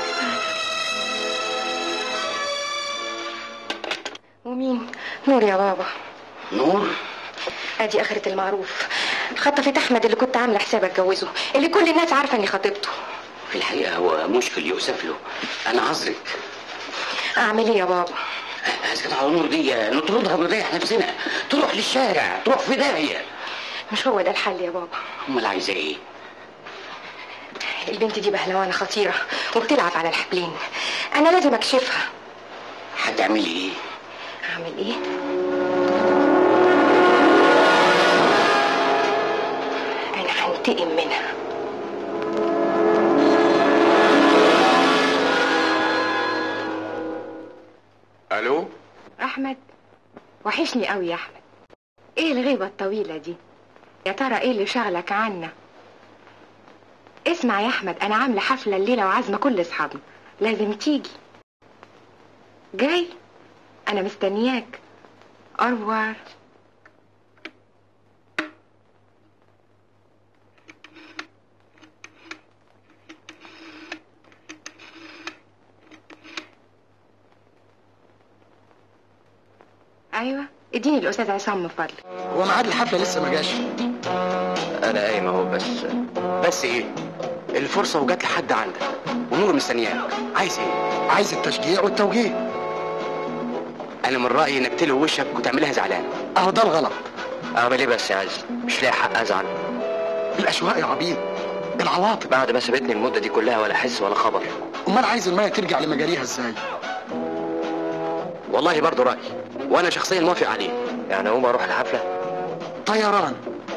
Speaker 5: ومين نور يا بابا
Speaker 6: نور
Speaker 5: ادي اخرة المعروف خطفت احمد اللي كنت عامله حساب اتجوزه اللي كل الناس عارفه اني خطيبته
Speaker 6: في الحقيقه هو مشكل يؤسف له انا عذرك
Speaker 5: اعمل ايه يا بابا
Speaker 6: اذا كانت على نور دي نطردها ونريح نفسنا تروح للشارع تروح في داهيه
Speaker 5: مش هو ده الحل يا بابا
Speaker 6: امال عايزه ايه
Speaker 5: البنت دي بهلوانه خطيره وبتلعب على الحبلين انا لازم اكشفها
Speaker 6: هتعملي ايه
Speaker 5: اعمل ايه انا هنتقم منها
Speaker 3: الو
Speaker 5: احمد وحشني قوي يا احمد ايه الغيبه الطويله دي يا ترى ايه اللي شغلك عنا اسمع يا احمد انا عامله حفله الليله وعازمه كل اصحابنا لازم تيجي جاي انا مستنياك أروار ايوه اديني الاستاذ عصام من فضلك
Speaker 9: هو ميعاد الحفله لسه ما جاش
Speaker 12: انا قايم اهو بس بس ايه الفرصه وجات لحد عندك ونور مستنياك عايز ايه
Speaker 9: عايز التشجيع والتوجيه
Speaker 12: انا من رايي انك تلوي وشك وتعملها زعلان
Speaker 9: اهو ده الغلط
Speaker 4: اعمل ايه بس يا عز مش لاقي حق ازعل
Speaker 9: الاشواق يا عبيد العواطف
Speaker 4: بعد ما سابتني المده دي كلها ولا حس ولا خبر
Speaker 9: امال عايز الميه ترجع لمجاريها ازاي
Speaker 12: والله برضه رايي وانا شخصيا موافق عليه
Speaker 4: يعني اقوم اروح الحفله
Speaker 9: طيران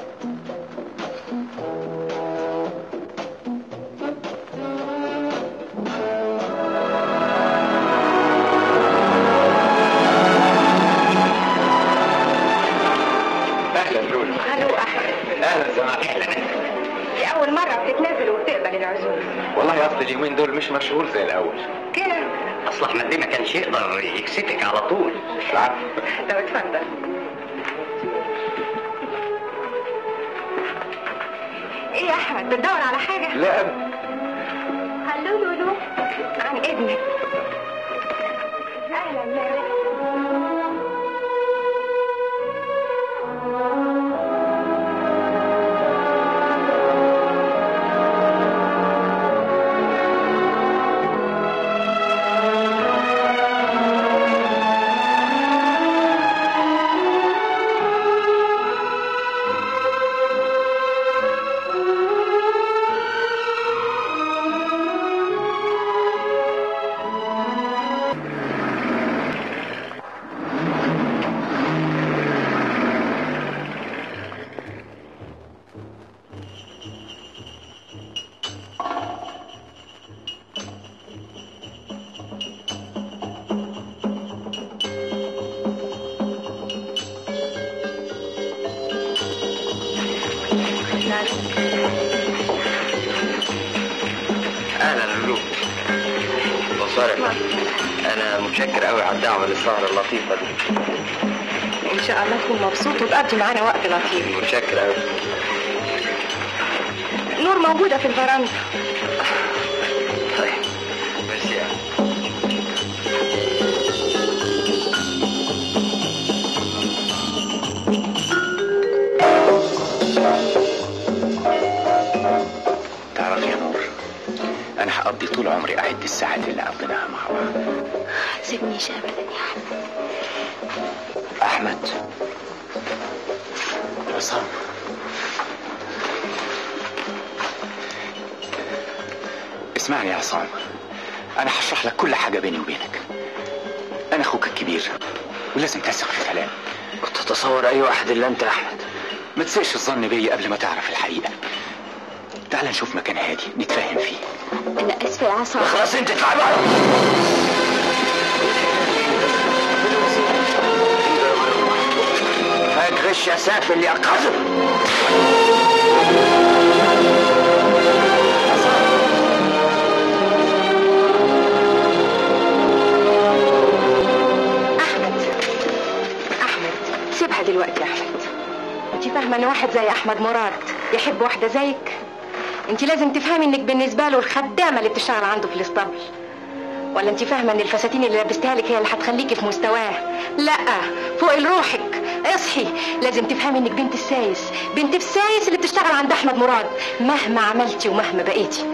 Speaker 3: اهلا لولو
Speaker 5: الو احمد
Speaker 3: اهلا زمان
Speaker 5: دي اول مره بتتنازل وبتقبل العزومه
Speaker 3: والله اصل اليومين دول مش مشغول زي الاول
Speaker 5: كده
Speaker 6: اصل احمد دي ما كانش يقدر يكسفك على طول
Speaker 3: العفو
Speaker 5: طب اتفضل ايه يا احمد بتدور على حاجه
Speaker 3: لا ابدا
Speaker 5: هلو لولو عن اذنك اهلا ماري
Speaker 4: انا متشكر قوي على الدعوه للسهره اللطيفه دي
Speaker 5: ان شاء الله تكون مبسوط وتقضي معانا وقت لطيف
Speaker 4: متشكر قوي
Speaker 5: نور موجودة في الفرندا
Speaker 4: طيب ميرسي يا
Speaker 12: تعرف يا نور انا هقضي طول عمري اعد الساعات اللي قضيناها مع بعض
Speaker 1: سيبنيش ابدا يا احمد
Speaker 12: احمد عصام اسمعني يا عصام انا هشرح لك كل حاجه بيني وبينك انا اخوك الكبير ولازم تثق في كلامي
Speaker 4: كنت اتصور اي واحد الا انت يا احمد
Speaker 12: ما تسيش الظن بيا قبل ما تعرف الحقيقه تعال نشوف مكان هادي نتفاهم فيه
Speaker 1: انا اسفه يا عصام
Speaker 4: خلاص انت اطلعي بره فاك غش يا سافل يا قذر
Speaker 5: احمد سيبها دلوقتي يا احمد انت فاهمه ان واحد زي احمد مراد يحب واحده زيك انت لازم تفهمي انك بالنسبه له الخدامه اللي بتشتغل عنده في الاسطبل ولا انت فاهمه ان الفساتين اللي لبستها لك هي اللي هتخليكي في مستواه لا فوق لروحك اصحي لازم تفهمي انك بنت السايس بنت السايس اللي بتشتغل عند احمد مراد مهما عملتي ومهما بقيتي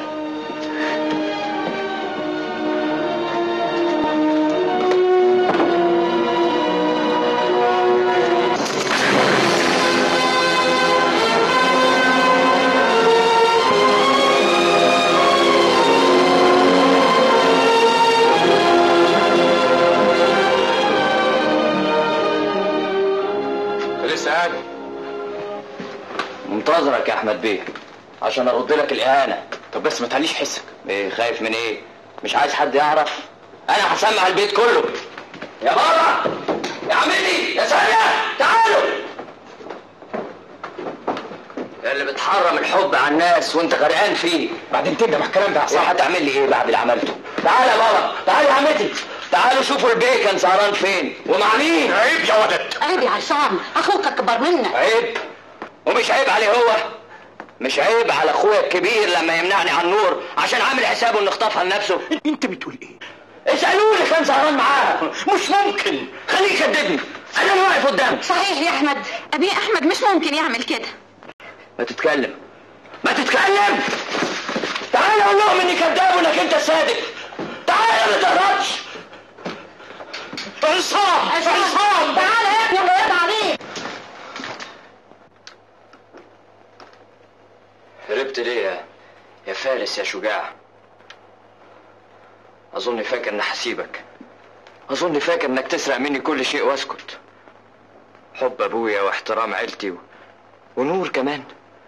Speaker 12: لسه قاعد
Speaker 4: منتظرك يا احمد بيه عشان ارد لك الاهانه
Speaker 12: طب بس ما تعليش حسك
Speaker 4: ايه خايف من ايه مش عايز حد يعرف انا هسمع البيت كله يا بابا يا عمتي يا سامية تعالوا يا اللي بتحرم الحب على الناس وانت غرقان فيه
Speaker 12: بعدين تندم على الكلام ده يا
Speaker 4: ايه
Speaker 12: عصام
Speaker 4: هتعمل لي ايه بعد اللي عملته تعال يا بابا تعال يا عمتي تعالوا شوفوا البيه كان سهران فين ومع مين
Speaker 11: عيب يا ولد
Speaker 7: عيب يا عصام اخوك اكبر منك
Speaker 4: عيب ومش عيب عليه هو مش عيب على اخويا الكبير لما يمنعني عن نور عشان عامل حسابه انه اخطفها لنفسه
Speaker 11: انت بتقول ايه
Speaker 4: اسالوه اللي كان سهران معاها مش ممكن خليه يكذبني انا اللي واقف قدامك
Speaker 1: صحيح يا احمد ابي احمد مش ممكن يعمل كده
Speaker 4: ما تتكلم ما تتكلم تعال اقول لهم اني كذاب وانك انت الصادق تعال ما تهربش
Speaker 11: عصام عصام
Speaker 7: تعالى يا ابني الله يرضى عليك
Speaker 4: هربت ليه يا يا فارس يا شجاع اظن فاكر اني هسيبك اظن فاكر انك تسرق مني كل شيء واسكت حب ابويا واحترام عيلتي و... ونور كمان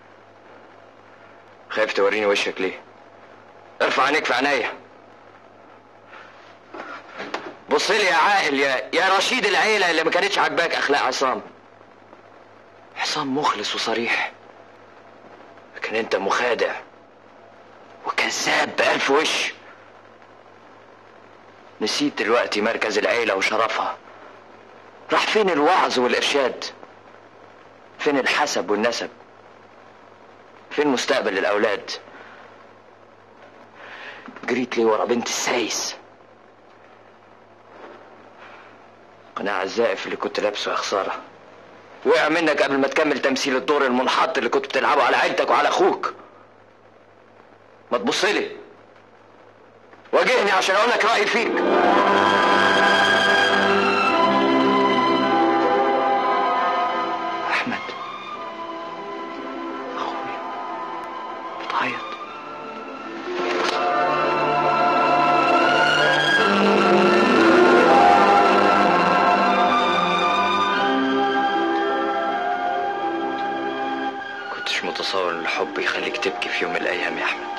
Speaker 4: خايف توريني وشك ليه ارفع عينيك في عينيا بص لي يا عاقل يا يا رشيد العيله اللي ما كانتش عاجباك اخلاق عصام عصام مخلص وصريح لكن انت مخادع وكذاب بألف وش نسيت دلوقتي مركز العيلة وشرفها راح فين الوعظ والإرشاد فين الحسب والنسب فين مستقبل الأولاد جريت لي ورا بنت السايس قناع الزائف اللي كنت لابسه يا خساره وقع منك قبل ما تكمل تمثيل الدور المنحط اللي كنت بتلعبه على عيلتك وعلى اخوك ما تبص لي واجهني عشان اقول لك رايي فيك احمد اخويا بتعيط كنتش متصور ان الحب يخليك تبكي في يوم من الايام يا احمد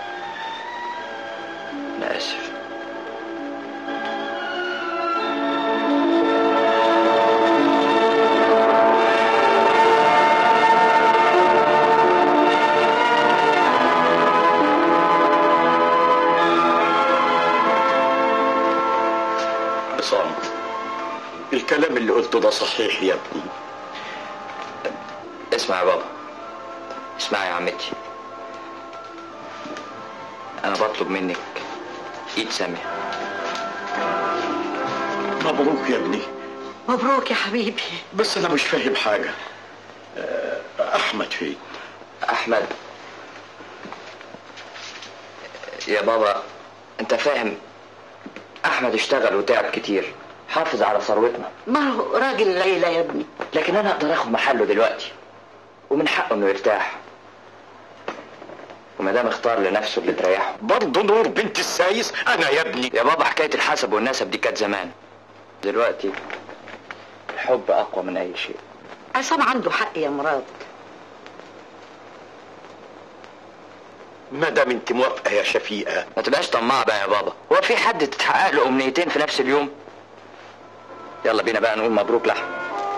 Speaker 4: انا اسف
Speaker 11: عصام الكلام اللي قلته ده صحيح يا ابني
Speaker 4: اسمع يا بابا اسمع يا عمتي انا بطلب منك ايد سامية
Speaker 11: مبروك يا ابني
Speaker 7: مبروك يا حبيبي
Speaker 11: بس انا مش فاهم حاجه آه، احمد فين
Speaker 4: احمد يا بابا انت فاهم احمد اشتغل وتعب كتير حافظ على ثروتنا
Speaker 7: ما هو راجل العيلة يا ابني
Speaker 4: لكن انا اقدر اخد محله دلوقتي ومن حقه انه يرتاح وما دام اختار لنفسه اللي تريحه
Speaker 11: برضه نور بنت السايس انا يا ابني
Speaker 4: يا بابا حكايه الحسب والنسب دي كانت زمان دلوقتي الحب اقوى من اي شيء
Speaker 7: عصام عنده حق يا مراد
Speaker 11: ما دام انت موافقه يا شفيقه
Speaker 4: ما تبقاش طماع بقى يا بابا هو في حد تتحقق له امنيتين في نفس اليوم يلا بينا بقى نقول مبروك لحم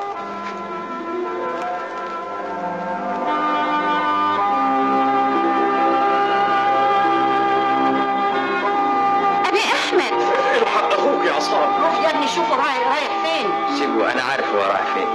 Speaker 1: ابي احمد
Speaker 11: الحق اخوك يا عصام
Speaker 7: روح يا ابني شوفوا رايح رايح فين
Speaker 4: سيبه انا عارف هو رايح فين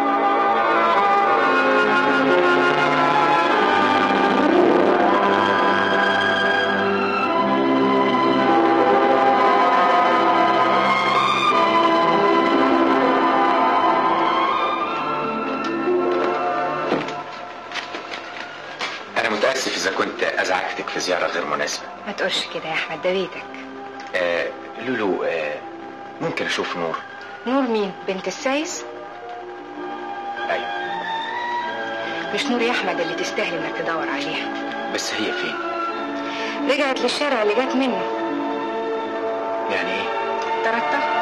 Speaker 3: انا متاسف اذا كنت ازعجتك في زياره غير مناسبه
Speaker 5: ما تقولش كده يا احمد ده بيتك
Speaker 3: آه لولو آه ممكن اشوف نور
Speaker 5: نور مين بنت السايس
Speaker 3: ايوه
Speaker 5: مش نور يا احمد اللي تستاهل انك تدور عليها
Speaker 3: بس هي فين
Speaker 5: رجعت للشارع اللي جت منه
Speaker 3: يعني ايه
Speaker 5: طردتها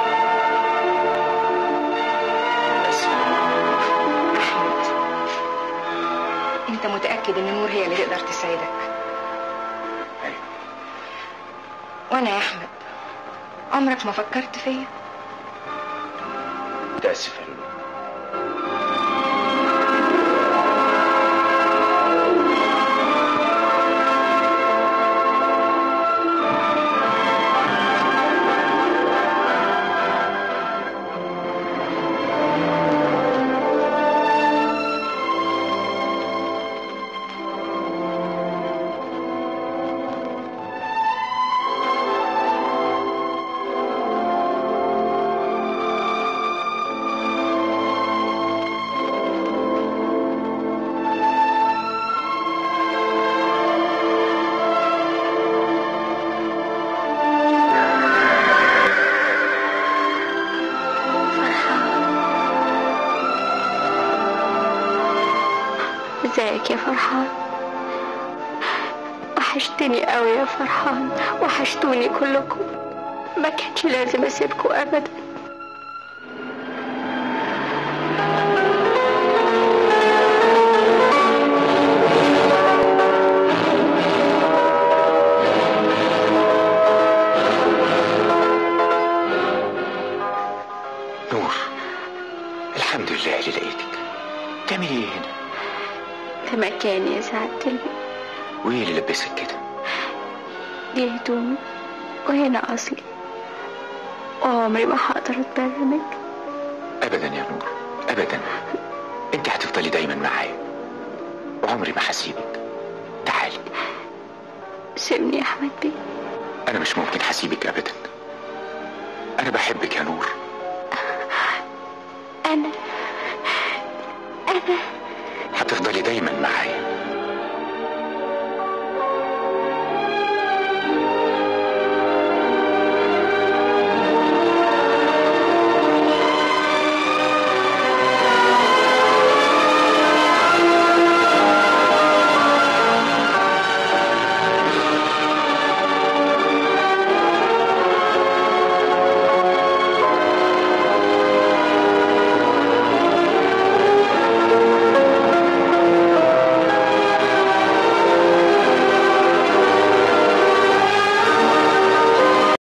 Speaker 3: بس
Speaker 5: احمد انت متاكد ان نور هي اللي تقدر تساعدك
Speaker 3: ايوه
Speaker 5: وانا يا احمد عمرك ما فكرت فيا
Speaker 3: متاسف يا لولو
Speaker 1: ازيك يا فرحان وحشتني قوي يا فرحان وحشتوني كلكم ما كانش لازم اسيبكم ابدا
Speaker 3: نور الحمد لله اللي لقيتك تعملي ايه هنا
Speaker 1: ده مكاني يا سعادة البيت
Speaker 3: وايه اللي لبسك كده
Speaker 1: دي هدومي وهنا اصلي وعمري ما هقدر اتبرى منك
Speaker 3: ابدا يا نور ابدا انت هتفضلي دايما معايا وعمري ما هسيبك تعالي
Speaker 1: سيبني يا احمد بيه
Speaker 3: انا مش ممكن هسيبك ابدا انا بحبك يا نور
Speaker 1: انا انا
Speaker 3: هتفضلي دايما معايا